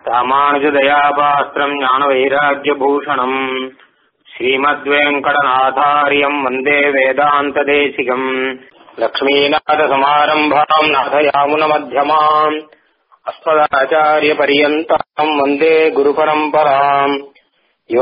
ராமானுஜதயாபாஸ்திரம் ஞானவைராக்கியபூஷணம் ஸ்ரீமத்வேங்கடநாதாரியம் வந்தே வேதாந்ததேசிகம் லக்ஷ்மீநாதசமாரம்பாம் நாதயாமுனமध्यமாம் अस्मदाचार्यपर्यन्ताम् वन्दे गुरुपरम्पराम् यो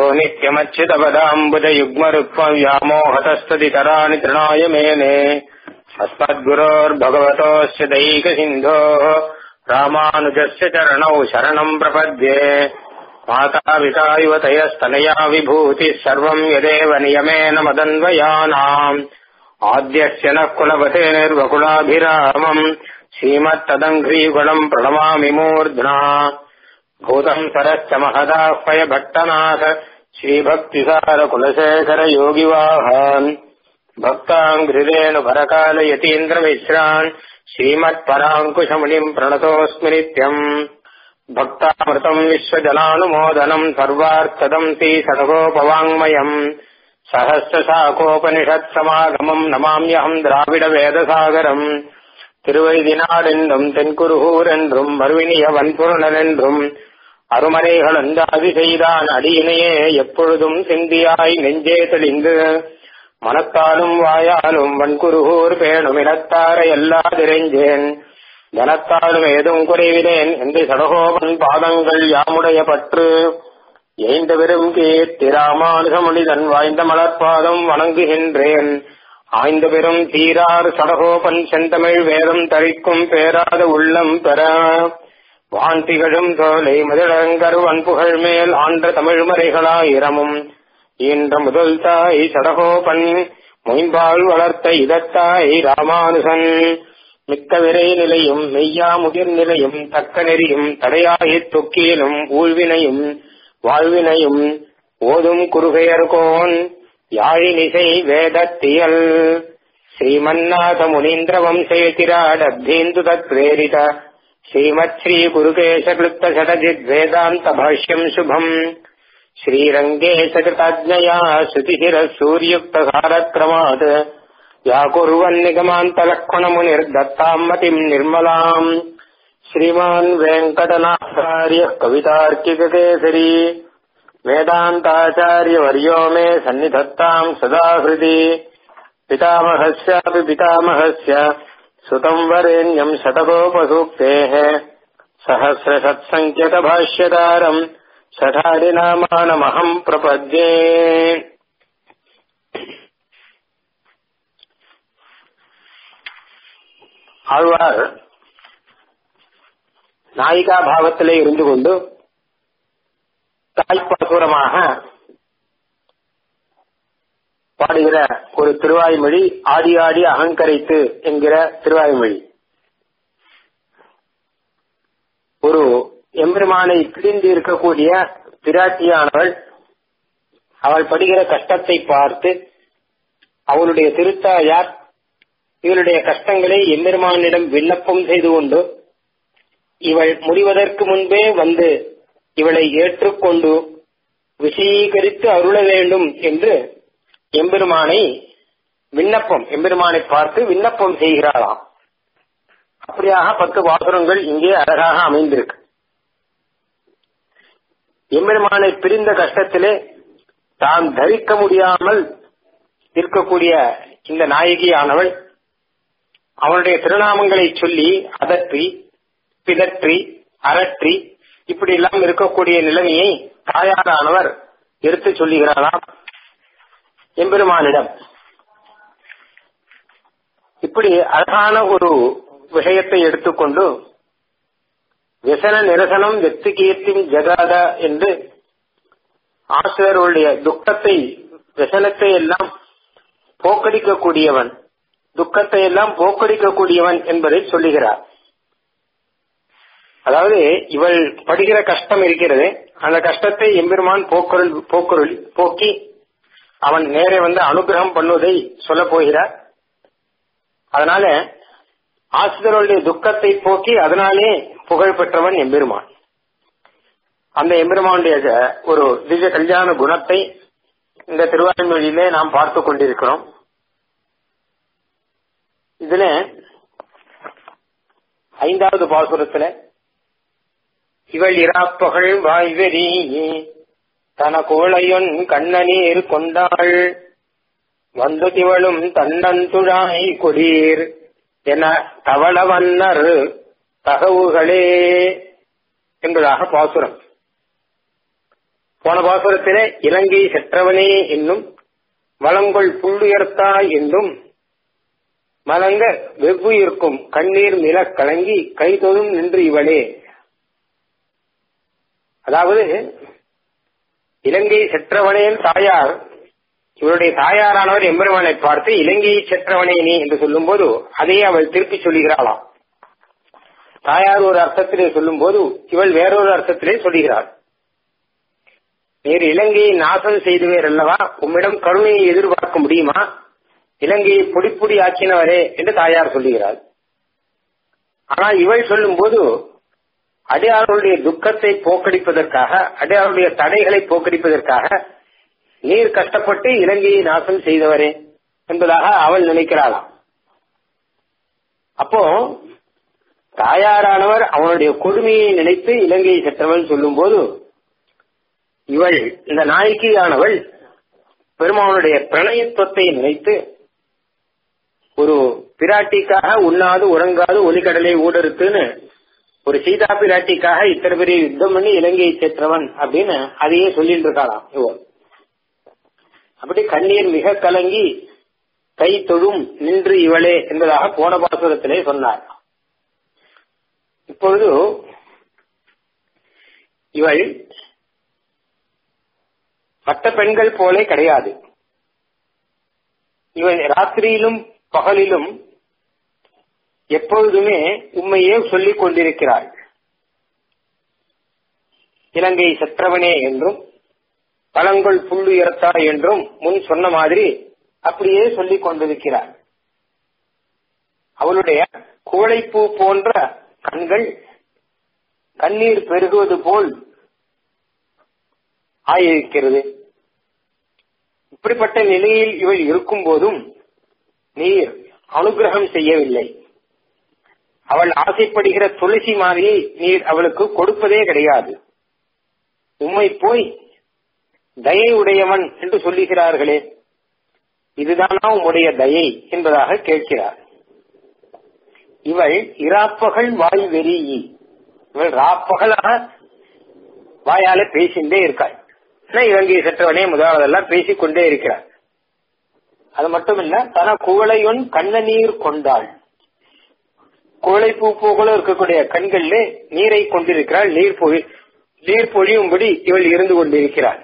नित्यमच्युतपदाम्बुजयुग्मरुक्मव्यामोहतस्तदितराणि तृणाय मेने अस्मद्गुरोर्भगवतोऽस्य दैकसिन्धोः रामानुजस्य चरणौ शरणम् प्रपद्ये मातापिता युवतयस्तनया विभूतिः सर्वम् यदेव नियमेन मदन्वयानाम् आद्यस्य नः कुलपतेर्वकुलाभिरामम् श्रीमत्तदङ्घ्रीगुणम् प्रणमामि मूर्ध्ना भूतम् सरश्च महदाह्वय भट्टनाथ श्रीभक्तिसारकुलशेखर योगिवाहान् भक्ताङ्घ्रिरेणु भरकालयतीन्द्रमिश्रान् श्रीमत्पराङ्कुशमुनिम् प्रणतोऽस्मि नित्यम् भक्तामृतम् विश्वजनानुमोदनम् सर्वार्थदम् श्रीषडगोपवाङ्मयम् सहस्रशाकोपनिषत्समागमम् नमाम्यहम् द्राविडवेदसागरम् திருவைதினாடென்றும் தென்குருகூர் என்றும் மறுவினிய வன்புருணன் என்றும் அருமனைகள் அந்தாதி செய்தான் அடியினையே எப்பொழுதும் சிந்தியாய் நெஞ்சே தெளிந்து மனத்தாலும் வாயாலும் வன்குருகூர் பேணும் இனத்தார எல்லாதிரைஞ்சேன் தனத்தாலும் ஏதும் குறைவிலேன் என்று சடகோபன் பாதங்கள் யாமுடைய பற்று எய்ந்த பெரும் கீர்த்தி ராமானுகமொழிதன் வாய்ந்த மலர்பாதம் வணங்குகின்றேன் ஆய்ந்த பெரும் தீரார் சடகோபன் செந்தமிழ் வேதம் தரிக்கும் பேராத உள்ளம் பெற வான் திகழும் சோலை மதிழங்கர் வன்புகழ் மேல் ஆண்ட தமிழ் மறைகளாயிரமும் ஈன்ற முதல் தாய் சடகோபன் மொயம்பால் வளர்த்த இதத்தாய் ராமானுசன் மிக்க விரை நிலையும் மெய்யா முதிர் நிலையும் தக்க நெறியும் தடையாகித் தொக்கியிலும் ஊழ்வினையும் வாழ்வினையும் ஓதும் குறுகையர்கோன் யாழினிசை வேதத்தியல் ஸ்ரீமன்னாத முனீந்திர வம்சேதிராடப்தீந்து தத்வேரித ஸ்ரீமத் ஸ்ரீ குருகேசகிருத்த சடஜித் வேதாந்த பாஷ்யம் சுபம் श्रीरङ्गेशकृताज्ञया श्रुतिशिरः सूर्युक्तसारक्रमात् या कुर्वन्निगमान्तलक्ष्मणमुनिर्दत्ताम् मतिम् निर्मलाम् श्रीमान् वेङ्कटनाचार्यः कवितार्किककेसरी वेदान्ताचार्यवर्यो मे सन्निधत्ताम् सदा हृदि पितामहस्यापि पितामहस्य सुतम् वरेण्यम् शतकोपसूक्तेः सहस्रशत्सङ्ख्यकभाष्यकारम् சடாரிநாமானமகம் பிரபத்யே ஆழ்வார் நாயிகா பாவத்திலே இருந்து கொண்டு தாய்ப்பாசுரமாக பாடுகிற ஒரு திருவாய்மொழி ஆடி ஆடி அகங்கரைத்து என்கிற திருவாய்மொழி ஒரு எம்பெருமானை பிரிந்து இருக்கக்கூடிய பிராட்டியானவள் அவள் படுகிற கஷ்டத்தை பார்த்து அவளுடைய திருத்தாயார் இவளுடைய கஷ்டங்களை எம்பெருமானிடம் விண்ணப்பம் செய்து கொண்டு இவள் முடிவதற்கு முன்பே வந்து இவளை ஏற்றுக்கொண்டு விஷயீகரித்து அருள வேண்டும் என்று எம்பெருமானை விண்ணப்பம் எம்பெருமானை பார்த்து விண்ணப்பம் செய்கிறாளாம் அப்படியாக பத்து வாசுரங்கள் இங்கே அழகாக அமைந்திருக்கு எம்பெருமானை பிரிந்த கஷ்டத்திலே தான் தரிக்க முடியாமல் இருக்கக்கூடிய இந்த நாயகியானவள் அவனுடைய திருநாமங்களை சொல்லி அதற்றி பிதற்றி அரற்றி இப்படி எல்லாம் இருக்கக்கூடிய நிலைமையை தாயாரானவர் எடுத்து சொல்லுகிறாராம் எம்பெருமானிடம் இப்படி அழகான ஒரு விஷயத்தை எடுத்துக்கொண்டு விசன நிரசனம் வெத்து கீர்த்திம் ஜகாத என்று ஆசிரியருடைய துக்கத்தை விசனத்தை எல்லாம் போக்கடிக்கக்கூடியவன் துக்கத்தை எல்லாம் போக்கடிக்கக்கூடியவன் என்பதை சொல்லுகிறார் அதாவது இவள் படுகிற கஷ்டம் இருக்கிறது அந்த கஷ்டத்தை எம்பெருமான் போக்குரல் போக்குரல் போக்கி அவன் நேரே வந்து அனுகிரகம் பண்ணுவதை சொல்ல போகிறார் அதனால ஆசிரியருடைய துக்கத்தை போக்கி அதனாலே புகழ் பெற்றவன் எம்பெருமான் அந்த எம்பெருமானுடைய ஒரு திவ்ய கல்யாண குணத்தை இந்த திருவாய்மொழியிலே நாம் பார்த்து கொண்டிருக்கிறோம் இதுல ஐந்தாவது பாசுரத்துல இவள் இராப்பகல் வாய்வெறி தன கோளையொன் கண்ணநீர் கொண்டாள் வந்து திவளும் தன்னந்துழாய் கொடீர் என தவள வண்ணர் தகவுகளே என்பதாக பாசுரம் போன பாசுரத்திலே இலங்கை செற்றவனே என்னும் வளங்கொள் புள்ளுயர்த்தா என்னும் மலங்க வெவ்வுயிர்க்கும் கண்ணீர் மில கலங்கி கைதொழும் நின்று இவளே அதாவது இலங்கை செற்றவனேன் தாயார் இவருடைய தாயாரானவர் எம்பெருமானை பார்த்து இலங்கையை செற்றவனே நீ என்று சொல்லும் போது அதையே அவள் திருப்பி சொல்லுகிறாளாம் தாயார் ஒரு அர்த்தத்திலே சொல்லும் போது இவள் வேறொரு அர்த்தத்திலே சொல்லுகிறாள் நீர் இலங்கையை நாசம் செய்துவேர் அல்லவா உம்மிடம் கருணையை எதிர்பார்க்க முடியுமா இலங்கையை பொடி பொடி ஆக்கினவரே என்று தாயார் சொல்லுகிறாள் ஆனால் இவள் சொல்லும் போது அடியாருடைய துக்கத்தை போக்கடிப்பதற்காக அடியாருடைய தடைகளை போக்கடிப்பதற்காக நீர் கஷ்டப்பட்டு இலங்கையை நாசம் செய்தவரே என்பதாக அவள் நினைக்கிறாளாம் அப்போ தாயாரானவர் அவனுடைய கொடுமையை நினைத்து இலங்கையை சென்றவள் சொல்லும் போது இவள் இந்த நாயகியானவள் பெருமானுடைய பிரணயத்துவத்தை நினைத்து ஒரு பிராட்டிக்காக உண்ணாது உறங்காது ஒலிக்கடலை ஊடறுத்துன்னு ஒரு சீதா பிராட்டிக்காக இத்தனை பெரிய யுத்தம் பண்ணி இலங்கையை சேர்த்தவன் அப்படின்னு அதையே சொல்லிட்டு இருக்காளாம் இவன் அப்படி கண்ணீர் மிக கலங்கி கை தொழும் நின்று இவளே என்பதாக போன பாசுரத்திலே சொன்னார் இப்பொழுது இவள் மற்ற பெண்கள் போலே கிடையாது இவள் ராத்திரியிலும் பகலிலும் எப்பொழுதுமே உண்மையே சொல்லிக் கொண்டிருக்கிறாள் இலங்கை சற்றவனே என்றும் பழங்கொள் புள்ளுயர்த்தா என்றும் முன் சொன்ன மாதிரி அப்படியே சொல்லிக் கொண்டிருக்கிறார் அவளுடைய குவளைப்பூ போன்ற கண்கள் கண்ணீர் பெருகுவது போல் ஆயிருக்கிறது இப்படிப்பட்ட நிலையில் இவள் இருக்கும் போதும் நீர் அனுகிரகம் செய்யவில்லை அவள் ஆசைப்படுகிற துளசி மாதிரியை நீர் அவளுக்கு கொடுப்பதே கிடையாது உம்மை போய் தயை உடையவன் என்று சொல்லுகிறார்களே இதுதானா உம்முடைய தயை என்பதாக கேட்கிறார் இவள் இராப்பகல் வாய் வெறி இவள் ராப்பகலாக வாயால பேசிண்டே இருக்காள் இலங்கை சற்றவனே முதலாவதெல்லாம் பேசிக்கொண்டே இருக்கிறார் அது மட்டும் இல்ல தன குவளையொன் கண்ணநீர் கொண்டாள் குவளை பூ போல இருக்கக்கூடிய கண்கள்ல நீரை கொண்டிருக்கிறாள் நீர் பொழி நீர் பொழியும்படி இவள் இருந்து கொண்டிருக்கிறாள்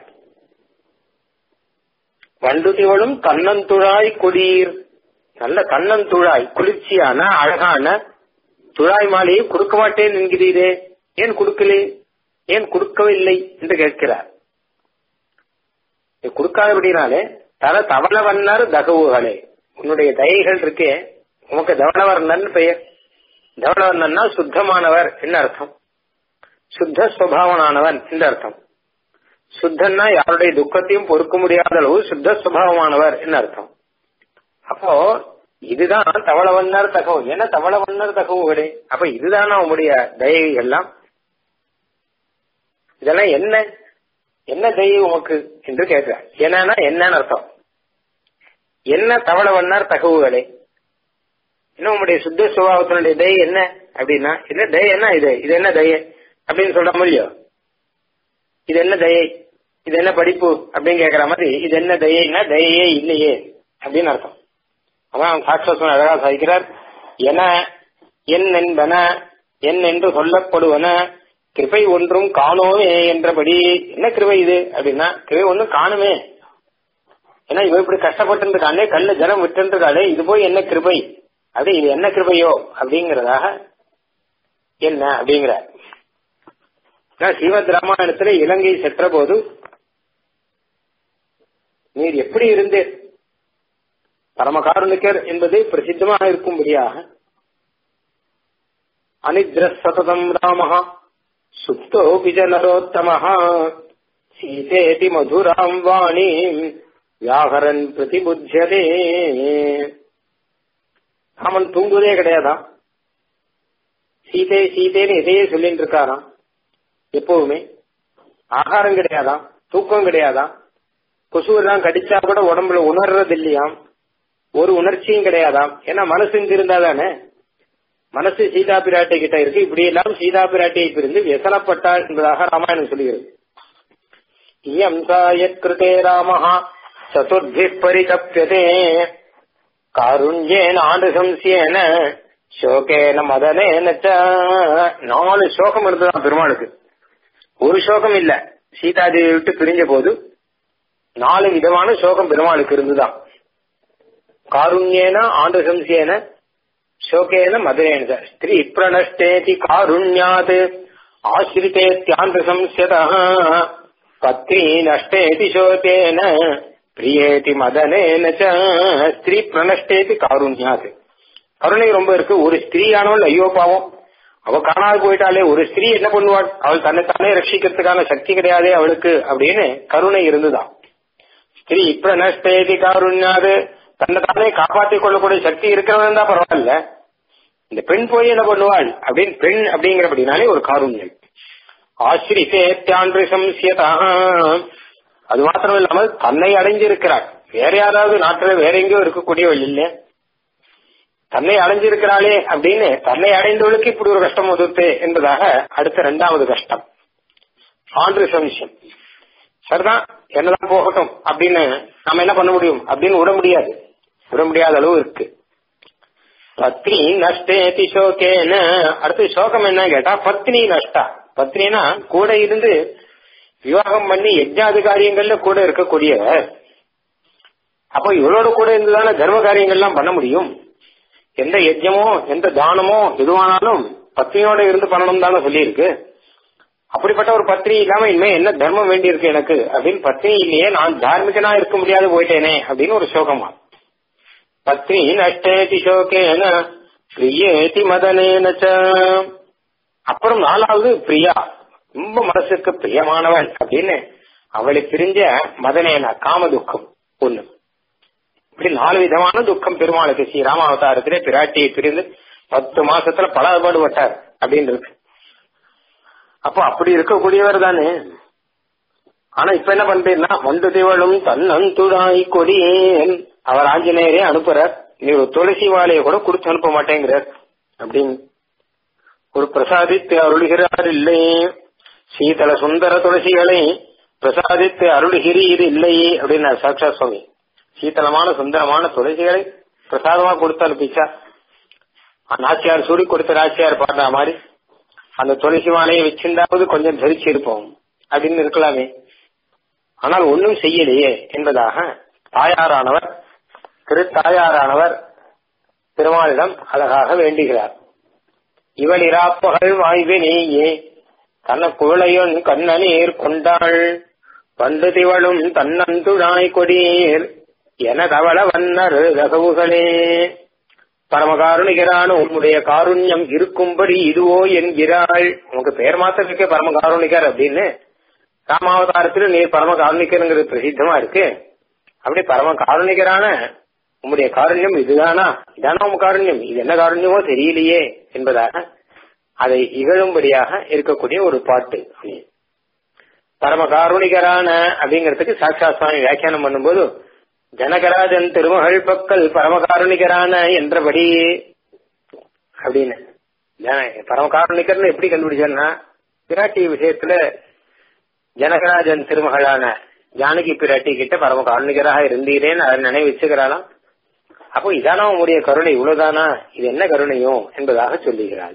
வண்டு திவளும் கண்ணந்துழாய் கொடீர் நல்ல கண்ணந்துழாய் குளிர்ச்சியான அழகான துழாய் மாலையை கொடுக்க மாட்டேன் என்கிறீரே ஏன் கொடுக்கலே ஏன் கொடுக்கவில்லை என்று கேட்கிறார் கொடுக்காதபடினாலே தல தவளவன்னர் தகவுகளே உன்னுடைய தயைகள் இருக்கே உனக்கு தவளவர்ணன் பெயர் தவளவர்ணன்னா சுத்தமானவர் என்ன அர்த்தம் சுத்த சுவாவனானவன் என்று அர்த்தம் சுத்தன்னா யாருடைய துக்கத்தையும் பொறுக்க முடியாத அளவு சுத்த சுபாவமானவர் என்ன அர்த்தம் அப்போ இதுதான் தவளவன்னர் தகவல் என்ன தவளவன்னர் தகவுகளே அப்ப இதுதானா உங்களுடைய தயை எல்லாம் இதெல்லாம் என்ன என்ன தயை உமக்கு என்று கேட்கிறார் என்னன்னா என்னன்னு அர்த்தம் என்ன தவளவன்னர் தகவுகளே என்ன உங்களுடைய சுத்த சுபாவத்தினுடைய தயை என்ன அப்படின்னா என்ன தயை என்ன இது இது என்ன தயை அப்படின்னு சொல்ற முடியும் இது என்ன தயை இது என்ன படிப்பு அப்படின்னு கேக்குற மாதிரி இது என்ன தயைன்னா தயையே இல்லையே அப்படின்னு அர்த்தம் அதான் சாட்சாசன் அழகா சாதிக்கிறார் என என் என்பன என் என்று சொல்லப்படுவன கிருபை ஒன்றும் காணோமே என்றபடி என்ன கிருபை இது அப்படின்னா கிருபை ஒன்றும் காணுமே ஏன்னா இவ இப்படி கஷ்டப்பட்டு இருக்கானே கல்ல ஜனம் விட்டு இருக்காளே இது போய் என்ன கிருபை அப்படி இது என்ன கிருபையோ அப்படிங்கறதாக என்ன அப்படிங்கிறார் ஸ்ரீமத் ராமாயணத்துல இலங்கை சென்ற போது நீர் எப்படி இருந்தேர் பரமகாருணிக்கர் என்பது பிரசித்தமாக இருக்கும்படியாக அனித்ர சததம் ராம சுப்தோபி நரோத்தம சீதேதி மதுராம் வாணி வியாகரன் பிரதிபுத்தியதே ராமன் தூங்குவதே கிடையாதான் சீதை சீதைன்னு இதையே சொல்லிட்டு இருக்காராம் எப்பவுமே ஆகாரம் கிடையாதாம் தூக்கம் கிடையாதாம் கொசுவெல்லாம் கடிச்சா கூட உடம்புல உணர்றது இல்லையாம் ஒரு உணர்ச்சியும் கிடையாதாம் ஏன்னா மனசு இங்க இருந்தா தானே மனசு சீதா பிராட்டி கிட்ட இருக்கு இப்படி எல்லாம் சீதா பிராட்டியை பிரிந்து व्यसனப்பட்டாள் என்பதாக ராமாயணம் சொல்லுகிறது இயம் சாயத்கிருதே ராமஹா சதுர்பி பரிதப்பியதே காருண்யேன ஆண்டுசம்சியேன சோகேன மதனேன ச. நாலு சோகம் இருந்ததான் பெருமாளுக்கு ஒரு சோகம் இல்ல சீதாதேவி விட்டு பிரிஞ்ச போது நாலு விதமான சோகம் பெருமாளுக்கு இருந்துதான் காருண்யேன ஆண்டுசம்சியேன சோகேன மதுரேன ச. ஸ்திரீ பிரணஷ்டேதி காருண்யாத் ஆசிரித்தேத்யாந்த பத்னி நஷ்டேதி சோகேன பிரியேதி மதனேன ச. ஸ்திரீ பிரணஷ்டேதி காருண்யாத் கருணை ரொம்ப இருக்கு ஒரு ஸ்திரீயானவள் ஐயோ பாவம் அவ காணாது போயிட்டாலே ஒரு ஸ்திரீ என்ன பண்ணுவாள் அவள் தன்னைத்தானே ரட்சிக்கிறதுக்கான சக்தி கிடையாதே அவளுக்கு அப்படின்னு கருணை இருந்துதான் ஸ்திரீ பிரணஷ்டேதி காருண்யாது தன்னை தானே காப்பாற்றிக் கொள்ளக்கூடிய சக்தி இருக்கிறவன் தான் பரவாயில்ல இந்த பெண் போய் என்ன பண்ணுவாள் அப்படின்னு பெண் அப்படிங்கிறபடினாலே ஒரு காருண்யம் ஆசிரித்தேத்யான்று சம்சியதா அது மாத்திரம் இல்லாமல் தன்னை அடைஞ்சிருக்கிறாள் வேற யாராவது நாட்டில் வேற எங்கேயோ இருக்கக்கூடியவள் இல்லை தன்னை அடைஞ்சிருக்கிறாளே அப்படின்னு தன்னை அடைந்தவளுக்கு இப்படி ஒரு கஷ்டம் உதவுத்து என்பதாக அடுத்த இரண்டாவது கஷ்டம் ஆண்டு சம்சம் சரிதான் என்னதான் போகட்டும் அப்படின்னு நாம என்ன பண்ண முடியும் அப்படின்னு விட முடியாது விட முடியாத அளவு இருக்கு பத்னி நஷ்டேதி சோகேன அடுத்து சோகம் என்ன கேட்டா பத்னி நஷ்டா பத்னினா கூட இருந்து விவாகம் பண்ணி யஜ்ஞாதி காரியங்கள்ல கூட இருக்கக்கூடியவர் அப்போ இவளோட கூட இருந்துதானே தர்ம காரியங்கள்லாம் பண்ண முடியும் எந்த யஜ்யமோ எந்த தானமோ எதுவானாலும் பத்னியோட இருந்து பண்ணணும் தானே சொல்லியிருக்கு அப்படிப்பட்ட ஒரு பத்னி இல்லாம இனிமே என்ன தர்மம் வேண்டியிருக்கு எனக்கு அப்படின்னு பத்னி இல்லையே நான் தார்மிகனா இருக்க முடியாது போயிட்டேனே அப்படின்னு ஒரு சோகமா பத்னி நஷ்டேதி சோகேன பிரியேதி மதனேன ச. அப்புறம் நாலாவது பிரியா ரொம்ப மனசுக்கு பிரியமானவன் அப்படின்னு அவளை பிரிஞ்ச மதனேன காம துக்கம் ஒண்ணு இப்படி நாலு விதமான துக்கம் பெருமாளுக்கு ஸ்ரீ ராமாவதாரத்திலே பிராட்டியை பிரிந்து பத்து மாசத்துல பலபாடுபட்டார் அப்படின்னு இருக்கு அப்போ அப்படி இருக்கக்கூடியவர் தானே ஆனா இப்ப என்ன பண்றீங்கன்னா மண்டு திவளும் தன்னந்துடாய் கொடியேன் அவர் ஆஞ்சநேயரே அனுப்புறார் நீ ஒரு துளசி மாலையை கூட கொடுத்து அனுப்ப மாட்டேங்கிறார் அப்படின்னு ஒரு பிரசாதித்து அருளுகிறார் இல்லை சீதள சுந்தர துளசிகளை பிரசாதித்து அருளுகிறீர் இல்லை அப்படின்னு சாட்சா சுவாமி சீத்தளமான சுந்தரமான துளசிகளை பிரசாதமா கொடுத்து அனுப்பிச்சா நாச்சியார் சூடி கொடுத்த நாச்சியார் பாடுற மாதிரி அந்த துளசி மாலையை வச்சிருந்தாவது கொஞ்சம் தரிச்சு இருப்போம் அப்படின்னு இருக்கலாமே ஆனால் ஒன்றும் செய்யலையே என்பதாக தாயாரானவர் திருத்தாயாரானவர் திருமாலிடம் அழகாக வேண்டுகிறார் இவள் இராப்பகல் வாய்வினேயே தன குவளையொன் கண்ணநீர் கொண்டாள் பண்டு திவளும் தன்னந்துழாய் கொடியேர் எனதவள வண்ணர் ரகவுகளே பரமகாருணிகரான உன்னுடைய காருண்யம் இருக்கும்படி இதுவோ என்கிறாள் உனக்கு பெயர் மாத்திரத்துக்கே பரமகாருணிகர் அப்படின்னு ராமாவதாரத்தில் நீர் பரம காருணிகருங்கிறது பிரசித்தமா இருக்கு அப்படி பரம காருணிகரான உம்முடைய காருண்யம் இதுதானா இதானா உங்க காருண்யம் இது என்ன காருண்யமோ தெரியலையே என்பதாக அதை இகழும்படியாக இருக்கக்கூடிய ஒரு பாட்டு பரம காருணிகரான அப்படிங்கிறதுக்கு சாட்சா சுவாமி வியாக்கியானம் பண்ணும்போது ஜனகராஜன் திருமகள் பக்கல் பரமகாருணிகரான என்றபடி அப்படின்னு பரமகாருணிகர்னு எப்படி கண்டுபிடிச்சா பிராட்டி விஷயத்துல ஜனகராஜன் திருமகளான ஜானகி பிராட்டி கிட்ட பரம காருணிகராக இருந்தீரேன்னு அதை நினைவு வச்சுக்கிறாளாம் அப்போ இதானா உங்களுடைய கருணை இவ்வளவுதானா இது என்ன கருணையோ என்பதாக சொல்லுகிறாள்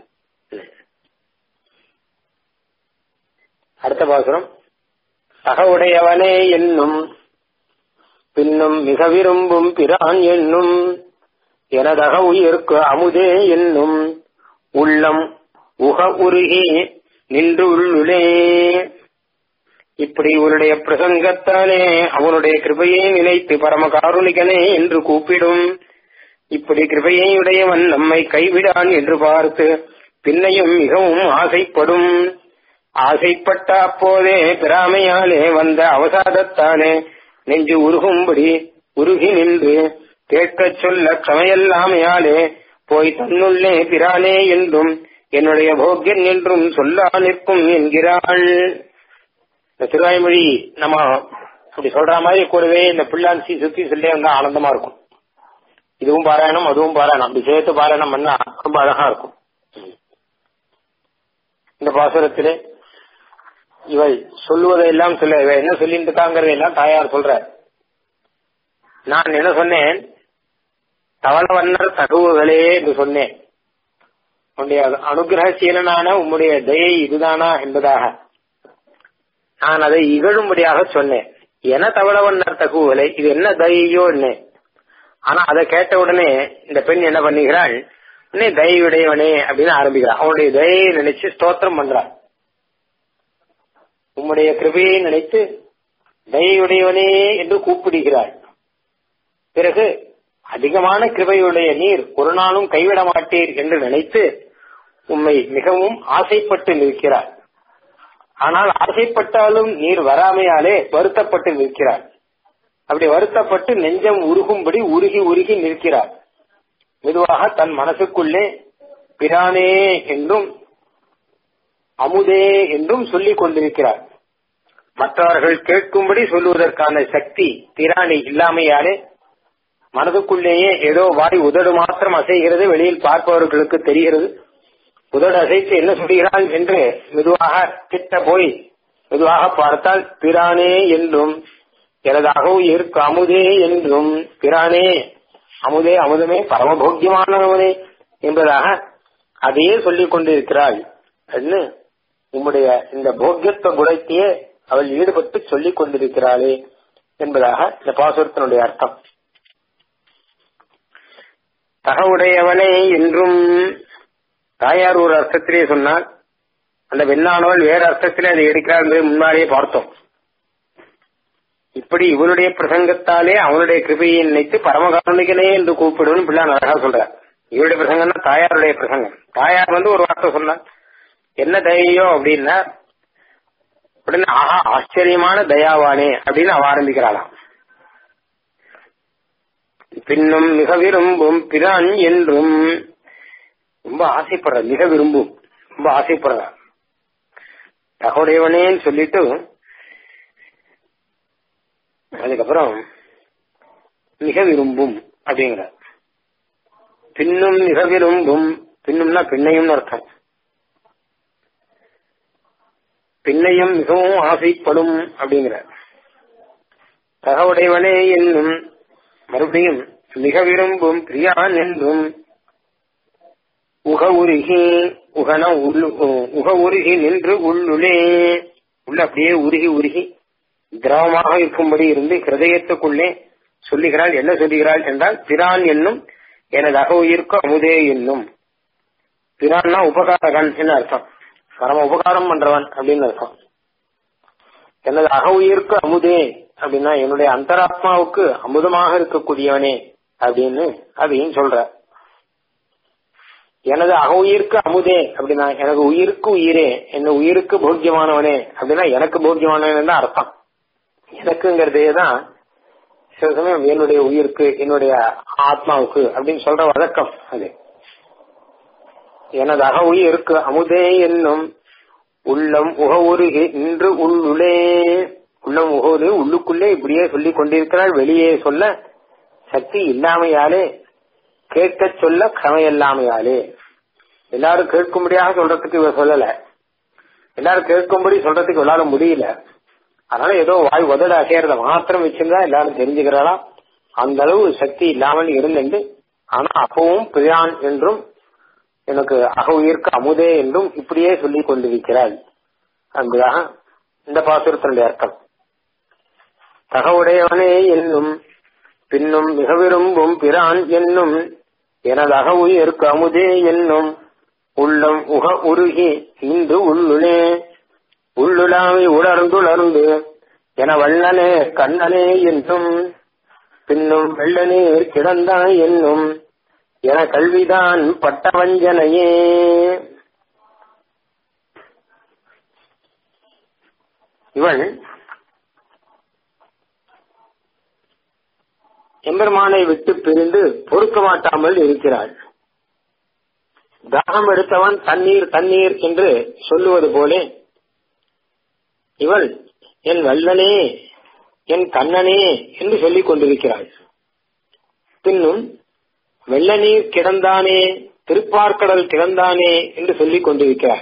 அடுத்த பாசுரம் சகவுடையவனே என்னும் பின்னும் மிக விரும்பும் பிரான் என்னும் எனதக உயிர்க்கு அமுதே என்னும் உள்ளம் உக உருகி நின்று உள்ளுளே இப்படி உன்னுடைய பிரசங்கத்தாலே அவனுடைய கிருபையை நினைத்து பரம காருணிகனே என்று கூப்பிடும் இப்படி கிருபையை உடையவன் நம்மை கைவிடான் என்று பார்த்து பின்னையும் மிகவும் ஆசைப்படும் ஆசைப்பட்ட அப்போதே பிராமையாலே வந்த அவசாதத்தானே நெஞ்சு உருகும்படி உருகி நின்று கேட்கச் சொல்ல க்ஷமையல்லாமையாலே போய் தன்னுள்ளே பிரானே என்றும் என்னுடைய போக்கியன் என்றும் சொல்லா நிற்கும் என்கிறாள் இந்த திருவாய்மொழி நம்ம அப்படி சொல்ற மாதிரி கூடவே இந்த பிள்ளான்சி சுத்தி சொல்லே வந்தா ஆனந்தமா இருக்கும் இதுவும் பாராயணம் அதுவும் பாராயணம் அப்படி சேர்த்து பாராயணம் பண்ணா ரொம்ப அழகா இருக்கும் இந்த பாசுரத்திலே இவள் சொல்லுவதையெல்லாம் சொல்ல இவ என்ன சொல்லிட்டு இருக்காங்கிறதையெல்லாம் தாயார் சொல்ற நான் என்ன சொன்னேன் தவளவன்னர் தகவுகளே என்று சொன்னேன் உன்னுடைய அனுகிரகசீலனான உம்முடைய தயை இதுதானா என்பதாக நான் அதை இகழும்படியாக சொன்னேன் என தவளவன்னர் தகுவுகளை இது என்ன தயையோ என்ன ஆனா அதை கேட்ட உடனே இந்த பெண் என்ன பண்ணுகிறாள் உடனே தயவுடையவனே அப்படின்னு ஆரம்பிக்கிறான் அவனுடைய தயையை நினைச்சு ஸ்தோத்திரம் பண்றான் உம்முடைய கிருபையை நினைத்து தயவுடையவனே என்று கூப்பிடுகிறாள் பிறகு அதிகமான கிருபையுடைய நீர் ஒரு நாளும் கைவிட மாட்டீர் என்று நினைத்து உம்மை மிகவும் ஆசைப்பட்டு நிற்கிறார் ஆனால் ஆசைப்பட்டாலும் நீர் வராமையாலே வருத்தப்பட்டு நிற்கிறார் அப்படி வருத்தப்பட்டு நெஞ்சம் உருகும்படி உருகி உருகி நிற்கிறார் மெதுவாக தன் மனசுக்குள்ளே பிரானே என்றும் அமுதே என்றும் சொல்லிக் கொண்டிருக்கிறார் மற்றவர்கள் கேட்கும்படி சொல்லுவதற்கான சக்தி பிராணி இல்லாமையாலே மனதுக்குள்ளேயே ஏதோ வாய் உதடு மாத்திரம் அசைகிறது வெளியில் பார்ப்பவர்களுக்கு தெரிகிறது உதடு அசைத்து என்ன சொல்கிறாள் என்று மெதுவாக கிட்ட போய் மெதுவாக பார்த்தால் பிரானே என்றும் எனதாகவும் இருக்கு அமுதே என்றும் பிரானே அமுதே அமுதமே பரமபோக்கியமானவனே என்பதாக அதையே சொல்லிக் கொண்டிருக்கிறாள் என்று உம்முடைய இந்த போக்கியத்துவ குணத்தையே அவள் ஈடுபட்டு சொல்லிக் கொண்டிருக்கிறாளே என்பதாக இந்த பாசுரத்தினுடைய அர்த்தம் தகவுடையவனே என்றும் தாயார் ஒரு அர்த்தத்திலே சொன்னால் அந்த வெண்ணானவள் வேறு அர்த்தத்திலே அதை எடுக்கிறார் என்பதை முன்னாலேயே பார்த்தோம் இப்படி இவனுடைய பிரசங்கத்தாலே அவனுடைய கிருபையை நினைத்து பரமகாரணிகனே என்று கூப்பிடுவன் பிள்ளை அழகா சொல்றார் இவருடைய பிரசங்கம்னா தாயாருடைய பிரசங்கம் தாயார் வந்து ஒரு வார்த்தை சொன்னார் என்ன தயையோ அப்படின்னா உடனே ஆஹா ஆச்சரியமான தயாவானே அப்படின்னு அவ ஆரம்பிக்கிறாளாம் பின்னும் மிக விரும்பும் பிரான் என்றும் ரொம்ப ஆசைப்படுற மிக விரும்பும் ரொம்ப ஆசைப்படுற தகவுடையவனேன்னு சொல்லிட்டு அதுக்கப்புறம் மிக விரும்பும் அப்படிங்கிற பின்னும் மிக விரும்பும் பின்னும்னா பின்னையும் அர்த்தம் பின்னையும் மிகவும் ஆசைப்படும் அப்படிங்கிற தகவுடையவனே என்னும் மறுபடியும் மிக விரும்பும் பிரியான் என்றும் உக உருகி உகன உள்ளு உக உருகி நின்று உள்ளுளே உள்ள அப்படியே உருகி உருகி திரவமாக இருக்கும்படி இருந்து ஹிருதயத்துக்குள்ளே சொல்லுகிறாள் என்ன சொல்லுகிறாள் என்றால் பிரான் என்னும் எனது அக உயிர்க்கு அமுதே என்னும் பிரான்னா உபகாரகன் என்ன அர்த்தம் பரம உபகாரம் பண்றவன் அப்படின்னு அர்த்தம் எனது அக உயிர்க்கு அமுதே அப்படின்னா என்னுடைய அந்தராத்மாவுக்கு அமுதமாக இருக்கக்கூடியவனே அப்படின்னு அதையும் சொல்ற எனது அக உயிர்க்கு அமுதே அப்படின்னா எனக்கு உயிருக்கு உயிரே என்ன உயிருக்கு போக்கியமானவனே அப்படின்னா எனக்கு போக்கியமானவன் தான் அர்த்தம் எனக்குங்கிறதே தான் சில சமயம் என்னுடைய உயிருக்கு என்னுடைய ஆத்மாவுக்கு அப்படின்னு சொல்ற வழக்கம் அது எனது அக உயிருக்கு அமுதே என்னும் உள்ளம் உக உருகி நின்று உள்ளுளே உள்ளம் உகோது உள்ளுக்குள்ளே இப்படியே சொல்லிக் கொண்டிருக்கிறாள் வெளியே சொல்ல சக்தி இல்லாமையாலே கேட்க சொல்ல கமையில்லாமையாலே எல்லாரும் கேட்கும்படியாக சொல்றதுக்கு இவ சொல்லல எல்லாரும் கேட்கும்படி சொல்றதுக்கு இவளால முடியல அதனால ஏதோ வாய் உதட அசையறத மாத்திரம் வச்சிருந்தா எல்லாரும் தெரிஞ்சுக்கிறாளாம் அந்த அளவு சக்தி இல்லாமல் இருந்துண்டு ஆனா அப்பவும் பிரியான் என்றும் எனக்கு அக உயிர்க்கு அமுதே என்றும் இப்படியே சொல்லிக் கொண்டிருக்கிறாள் என்பதாக இந்த பாசுரத்தினுடைய அர்த்தம் தகவுடையவனே என்னும் பின்னும் மிக விரும்பும் பிரான் என்னும் எனது அக உயிர்க்கு அமுதே என்னும் உள்ளம் உக உருகி இன்று உள்ளுளே உள்ளுலாவை உணர்ந்துணர்ந்து என வல்லனே கண்ணனே என்னும் பின்னும் வெள்ளநீர் கிடந்தாய் என்னும் என கல்விதான் பட்ட வஞ்சனையே இவள் எம்பெருமானை விட்டு பிரிந்து பொறுக்க மாட்டாமல் இருக்கிறாள் தாகம் எடுத்தவன் தண்ணீர் தண்ணீர் என்று சொல்லுவது போலே இவள் என் வல்லனே என் கண்ணனே என்று சொல்லிக் கொண்டிருக்கிறாள் பின்னும் வெள்ள நீர் கிடந்தானே திருப்பார்க்கடல் கிடந்தானே என்று சொல்லிக் கொண்டிருக்கிறாள்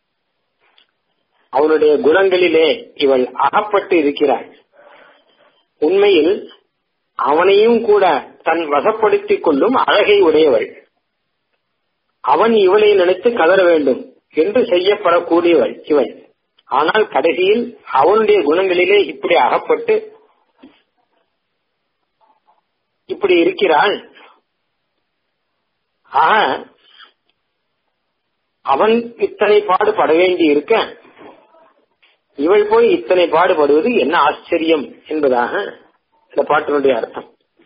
அவனுடைய குணங்களிலே இவள் அகப்பட்டு இருக்கிறாள் உண்மையில் அவனையும் கூட தன் வசப்படுத்திக் கொள்ளும் அழகை உடையவள் அவன் இவளை நினைத்து கதற வேண்டும் என்று செய்யப்படக்கூடியவள் இவள் ஆனால் கடைசியில் அவனுடைய குணங்களிலே இப்படி அகப்பட்டு இப்படி இருக்கிறாள் ஆக அவன் இத்தனை பாடுபட வேண்டி இருக்க இவள் போய் இத்தனை பாடுபடுவது என்ன ஆச்சரியம் என்பதாக இந்த பாட்டினுடைய அர்த்தம்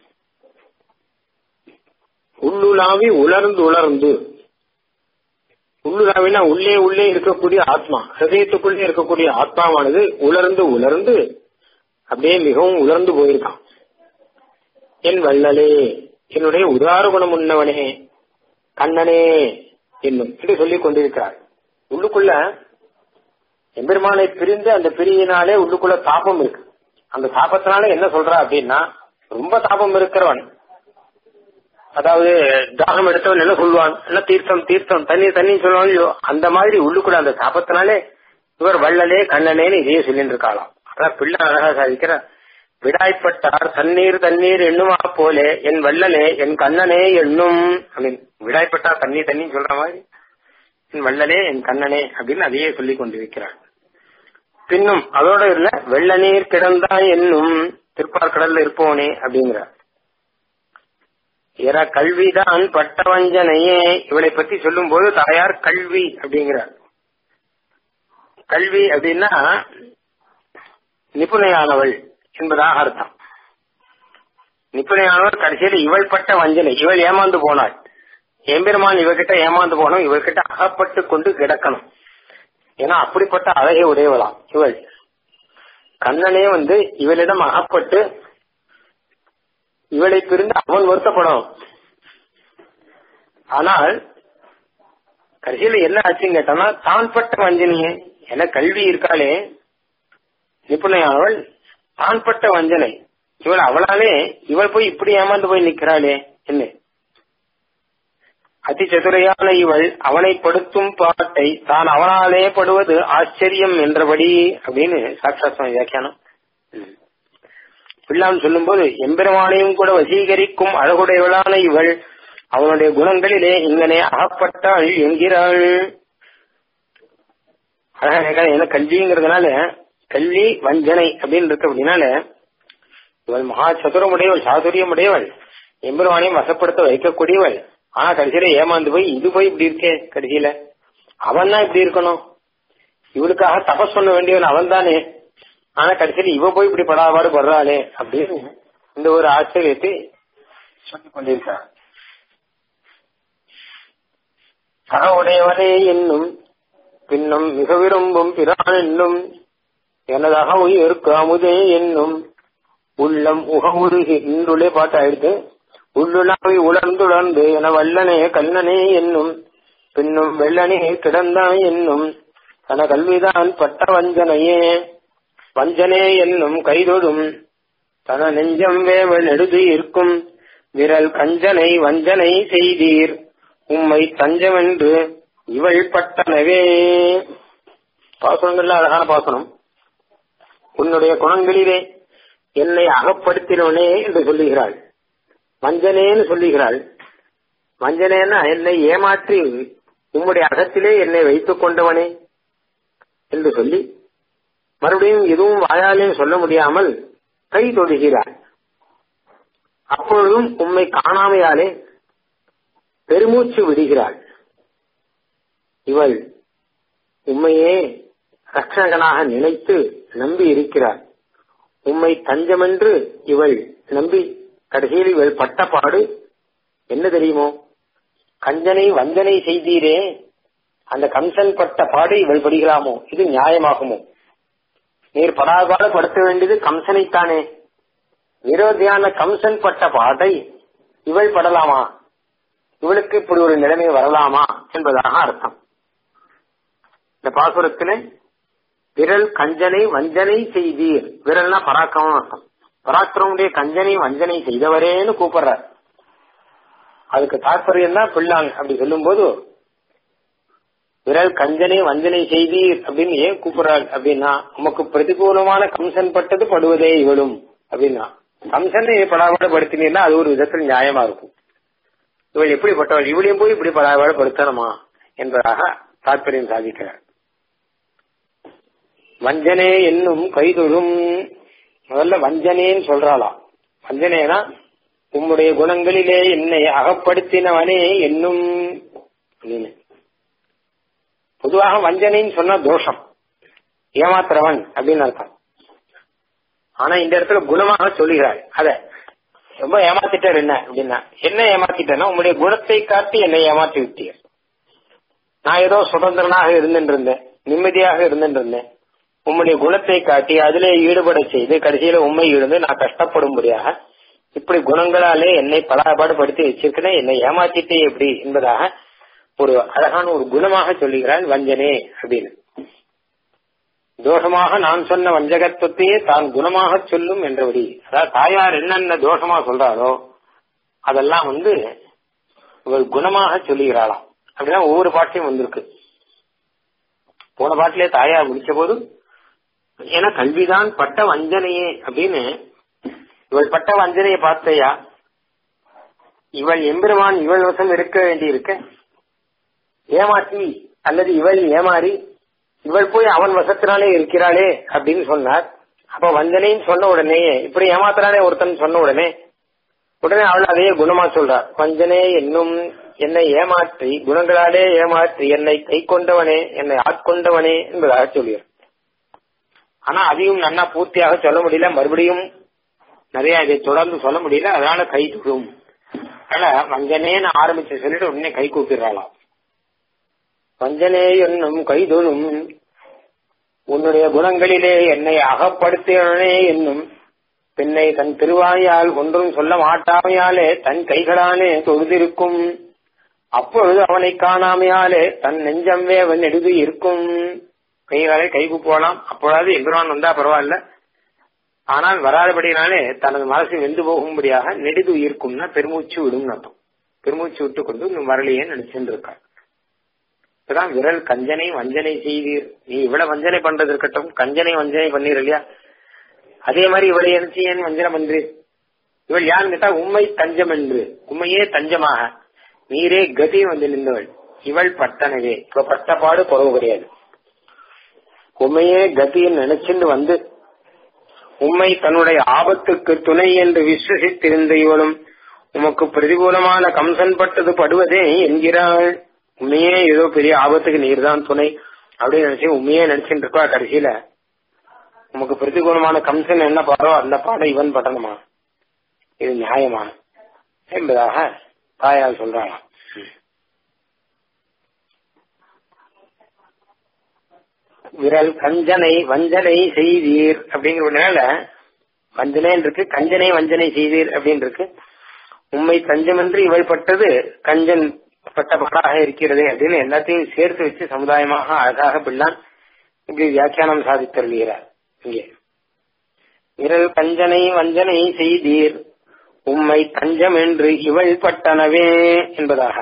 உள்ளுலாவி உலர்ந்து உலர்ந்து உள்ளுலாவினா உள்ளே உள்ளே இருக்கக்கூடிய ஆத்மா ஹிருதயத்துக்குள்ளே இருக்கக்கூடிய ஆத்மாவானது உலர்ந்து உலர்ந்து அப்படியே மிகவும் உலர்ந்து போயிருக்கான் என் வள்ளலே என்னுடைய உதார குணம் உண்ணவனே கண்ணனே என்னும் என்று சொல்லிக் கொண்டிருக்கிறார் உள்ளுக்குள்ள எம்பெருமானை பிரிந்து அந்த பிரியினாலே உள்ளுக்குள்ள தாபம் இருக்கு அந்த தாபத்தினால என்ன சொல்றா அப்படின்னா ரொம்ப தாபம் இருக்கிறவன் அதாவது தாகம் எடுத்தவன் என்ன சொல்லுவான் என்ன தீர்த்தம் தீர்த்தம் தண்ணி தண்ணி சொல்லுவான் இல்லையோ அந்த மாதிரி உள்ளுக்குள்ள அந்த தாபத்தினாலே இவர் வள்ளலே கண்ணனேன்னு இதையே சொல்லிட்டு இருக்காளாம் அதான் பிள்ளை அழகா சாதிக்கிற விடாய்ப்பட்டார் தண்ணீர் தண்ணீர் எண்ணுமா போலே என் வள்ளலே என் கண்ணனே எண்ணும் அப்படின்னு விடாய்ப்பட்டார் தண்ணீர் தண்ணி சொல்ற மாதிரி என் வள்ளலே என் கண்ணனே அப்படின்னு அதையே சொல்லிக் கொண்டிருக்கிறார் பின்னும் அதோட இல்ல வெள்ள நீர் கிடந்தா என்னும் திருப்பார்கடல்ல இருப்போனே அப்படிங்கிறார் இற கல்விதான் பட்ட வஞ்சனையே இவளை பத்தி சொல்லும் போது தாயார் கல்வி அப்படிங்கிறார் கல்வி அப்படின்னா நிபுணையானவள் என்பதாக அர்த்தம் நிபுணையானவள் கடைசியில் இவள் பட்ட வஞ்சனை இவள் ஏமாந்து போனாள் எம்பெருமான் இவகிட்ட ஏமாந்து போனோம் இவர்கிட்ட அகப்பட்டு கொண்டு கிடக்கணும் ஏன்னா அப்படிப்பட்ட அழகை உடையவளாம் இவள் கண்ணனே வந்து இவளிடம் அகப்பட்டு இவளை பிரிந்து அவன் வருத்தப்படும் ஆனால் கடைசியில என்ன ஆச்சுன்னு கேட்டோம்னா தான் பட்ட வஞ்சனையே என கல்வி இருக்காளே நிபுணையானவள் தான் பட்ட வஞ்சனை இவள் அவளாலே இவள் போய் இப்படி ஏமாந்து போய் நிக்கிறாளே என்ன அதி சதுரையான இவள் அவனை படுத்தும் பாட்டை தான் அவனாலே படுவது ஆச்சரியம் என்றபடி அப்படின்னு சாட்சாத் வியாக்கியானம் பிள்ளான் சொல்லும்போது எம்பெருமானையும் கூட வசீகரிக்கும் அழகுடையவளான இவள் அவனுடைய குணங்களிலே இங்கனே அகப்பட்டாள் என்கிறாள் அழகா என்ன கல்விங்கிறதுனால கல்வி வஞ்சனை அப்படின்னு இருக்கு அப்படின்னால இவள் மகா சதுரமுடையவள் சாதுரியமுடையவள் எம்பெருமானையும் வசப்படுத்த வைக்கக்கூடியவள் ஆனா கடைசியில ஏமாந்து போய் இது போய் இப்படி இருக்கே கடைசியில அவன் தான் இப்படி இருக்கணும் இவளுக்காக தபஸ் பண்ண வேண்டியவன் அவன் தானே ஆனா கடைசியில இவ போய் இப்படி படாபாடு படுறாளே அப்படின்னு இந்த ஒரு ஆச்சரியத்தை சொல்லிக் கொண்டிருக்கார் சக உடையவனே என்னும் பின்னும் மிக விரும்பும் பிரான் என்னும் எனதாக உயிருக்கு அமுதே என்னும் உள்ளம் உகமுருகி இன்றுள்ளே பாட்டு ஆயிடுது உள்ளுலாவை உலர்ந்துடர்ந்து என வல்லனே கல்லனே என்னும் பின்னும் வெள்ளனே கிடந்தான் என்னும் தன கல்விதான் பட்ட வஞ்சனையே வஞ்சனே என்னும் கைதொடும் தன நெஞ்சம் வேவல் நெடுது இருக்கும் விரல் கஞ்சனை வஞ்சனை செய்தீர் உம்மை தஞ்சமென்று இவள் பட்டனவே பாசனங்கள்ல அழகான பாசனம் உன்னுடைய குணங்களிலே என்னை அகப்படுத்தினவனே என்று சொல்லுகிறாள் வஞ்சனேன்னு சொல்லுகிறாள் வஞ்சனேன்னா என்னை ஏமாற்றி உம்முடைய அகத்திலே என்னை வைத்துக் கொண்டவனே என்று சொல்லி மறுபடியும் எதுவும் வாயாலே சொல்ல முடியாமல் கை தொடுகிறாள் அப்பொழுதும் உம்மை காணாமையாலே பெருமூச்சு விடுகிறாள் இவள் உண்மையே ரட்சகனாக நினைத்து நம்பி இருக்கிறாள் உம்மை தஞ்சமென்று இவள் நம்பி கடைசியில் இவள் பட்ட பாடு என்ன தெரியுமோ கஞ்சனை வஞ்சனை செய்தீரே அந்த கம்சன் பட்ட பாடு இவள் படுகிறாமோ இது நியாயமாகுமோ நீர் படாபாட படுத்த வேண்டியது கம்சனைத்தானே விரோதியான கம்சன் பட்ட பாட்டை இவள் படலாமா இவளுக்கு இப்படி ஒரு நிலைமை வரலாமா என்பதாக அர்த்தம் இந்த பாசுரத்துல விரல் கஞ்சனை வஞ்சனை செய்தீர் விரல்னா பராக்கிரமம் அர்த்தம் பராக்கிரமுடைய கஞ்சனை வஞ்சனை செய்தவரேன்னு கூப்பிடுறார் அதுக்கு தாற்பயம் தான் பிள்ளாங்க அப்படி சொல்லும்போது விரல் கஞ்சனை வஞ்சனை செய்தீர் அப்படின்னு ஏன் கூப்பிடுறாள் அப்படின்னா உமக்கு பிரதிகூலமான கம்சன் பட்டது படுவதே இவளும் அப்படின்னா கம்சனை படாபாடுபடுத்தினீர்னா அது ஒரு விதத்தில் நியாயமா இருக்கும் இவள் எப்படிப்பட்டவள் இவளையும் போய் இப்படி படாபாடுபடுத்தணுமா என்பதாக தாற்பயம் சாதிக்கிறார் வஞ்சனே என்னும் கைதொழும் முதல்ல வஞ்சனேன்னு சொல்றாளாம் வஞ்சனேனா உம்முடைய குணங்களிலே என்னை அகப்படுத்தினவனே என்னும் அப்படின்னு பொதுவாக வஞ்சனைன்னு சொன்னா தோஷம் ஏமாத்துறவன் அப்படின்னு அர்த்தம் ஆனா இந்த இடத்துல குணமாக சொல்லுகிறாள் அத ரொம்ப ஏமாத்திட்டார் என்ன அப்படின்னா என்ன ஏமாத்திட்டேன்னா உங்களுடைய குணத்தை காட்டி என்னை ஏமாற்றி விட்டீர் நான் ஏதோ சுதந்திரனாக இருந்துட்டு இருந்தேன் நிம்மதியாக இருந்துட்டு இருந்தேன் உம்முடைய குணத்தை காட்டி அதிலே ஈடுபட செய்து கடைசியில உண்மை இருந்து நான் கஷ்டப்படும்படியாக இப்படி குணங்களாலே என்னை பலாபாடுபடுத்தி வச்சிருக்கிறேன் என்னை ஏமாத்திட்டே எப்படி என்பதாக ஒரு அழகான ஒரு குணமாக சொல்லுகிறாள் வஞ்சனே அப்படின்னு தோஷமாக நான் சொன்ன வஞ்சகத்துவத்தையே தான் குணமாக சொல்லும் என்றபடி அதாவது தாயார் என்னென்ன தோஷமா சொல்றாரோ அதெல்லாம் வந்து இவள் குணமாக சொல்லுகிறாளாம் அப்படின்னா ஒவ்வொரு பாட்டையும் வந்திருக்கு போன பாட்டிலே தாயார் முடிச்ச போது ஏன்னா கல்விதான் பட்ட வஞ்சனையே அப்படின்னு இவள் பட்ட வஞ்சனையை பார்த்தையா இவள் எம்பெருமான் இவள் வசம் இருக்க வேண்டி இருக்க ஏமாற்றி அல்லது இவள் ஏமாறி இவள் போய் அவன் வசத்தினாலே இருக்கிறாளே அப்படின்னு சொன்னார் அப்ப வஞ்சனைன்னு சொன்ன உடனே இப்படி ஏமாத்துறானே ஒருத்தன் சொன்ன உடனே உடனே அவள் அதையே குணமா சொல்றார் வஞ்சனே என்னும் என்னை ஏமாற்றி குணங்களாலே ஏமாற்றி என்னை கை கொண்டவனே என்னை ஆட்கொண்டவனே என்பதாக சொல்லியார் ஆனா அதையும் நன்னா பூர்த்தியாக சொல்ல முடியல மறுபடியும் நிறைய இதை தொடர்ந்து சொல்ல முடியல அதனால கை துடும் அதனால வஞ்சனேன்னு ஆரம்பிச்சு சொல்லிட்டு உடனே கை கூப்பிடுறாளாம் வஞ்சனே என்னும் கைதொழும் உன்னுடைய குணங்களிலே என்னை அகப்படுத்தினே என்னும் பெண்ணை தன் திருவாயால் ஒன்றும் சொல்ல மாட்டாமையாலே தன் கைகளானே தொழுதிருக்கும் அப்பொழுது அவனை காணாமையாலே தன் நெஞ்சம் வேவன் நெடுது இருக்கும் கைகாலை கைக்கு போகலாம் அப்பொழுது எம்பிரான் வந்தா பரவாயில்ல ஆனால் வராதபடினாலே தனது மனசு வெந்து போகும்படியாக நெடுது இருக்கும்னா பெருமூச்சு விடும் அர்த்தம் பெருமூச்சு விட்டு கொண்டு வரலையே நினைச்சுட்டு இருக்கார் இப்பதான் விரல் கஞ்சனை வஞ்சனை செய்வீர் நீ இவ்வளவு வஞ்சனை பண்றது இருக்கட்டும் கஞ்சனை வஞ்சனை பண்ணீர் இல்லையா அதே மாதிரி இவளை என்ன ஏன் வஞ்சனை பண்றீர் இவள் யாருன்னு கேட்டா உண்மை தஞ்சம் என்று உண்மையே தஞ்சமாக நீரே கதி வந்து நின்றவள் இவள் பட்டனவே இப்ப பட்ட பாடு குறவு கிடையாது உண்மையே கதின்னு நினைச்சுட்டு வந்து உண்மை தன்னுடைய ஆபத்துக்கு துணை என்று விசுவசித்திருந்த இவளும் உமக்கு பிரதிகூலமான கம்சன் பட்டது படுவதே என்கிறாள் உண்மையே ஏதோ பெரிய ஆபத்துக்கு நீர் தான் துணை அப்படின்னு நினைச்சு உண்மையே நினைச்சுட்டு இருக்கா கடைசியில உமக்கு பிரதிகூலமான கம்சன் என்ன பாடோ அந்த பாடம் இவன் பட்டணுமா இது நியாயமா என்பதாக தாயால் சொல்றாளாம் விரல் கஞ்சனை வஞ்சனை செய்தீர் அப்படிங்கிறதுனால வஞ்சனை இருக்கு கஞ்சனை வஞ்சனை செய்தீர் அப்படின்னு இருக்கு உண்மை தஞ்சமென்று இவள் பட்டது கஞ்சன் பட்ட பாடாக இருக்கிறது அப்படின்னு எல்லாத்தையும் சேர்த்து வச்சு சமுதாயமாக அழகாக பிள்ளான் இப்படி வியாக்கியானம் சாதித்தருகிறார் இங்கே விரல் கஞ்சனை வஞ்சனை செய்தீர் உம்மை தஞ்சம் என்று இவள் பட்டனவே என்பதாக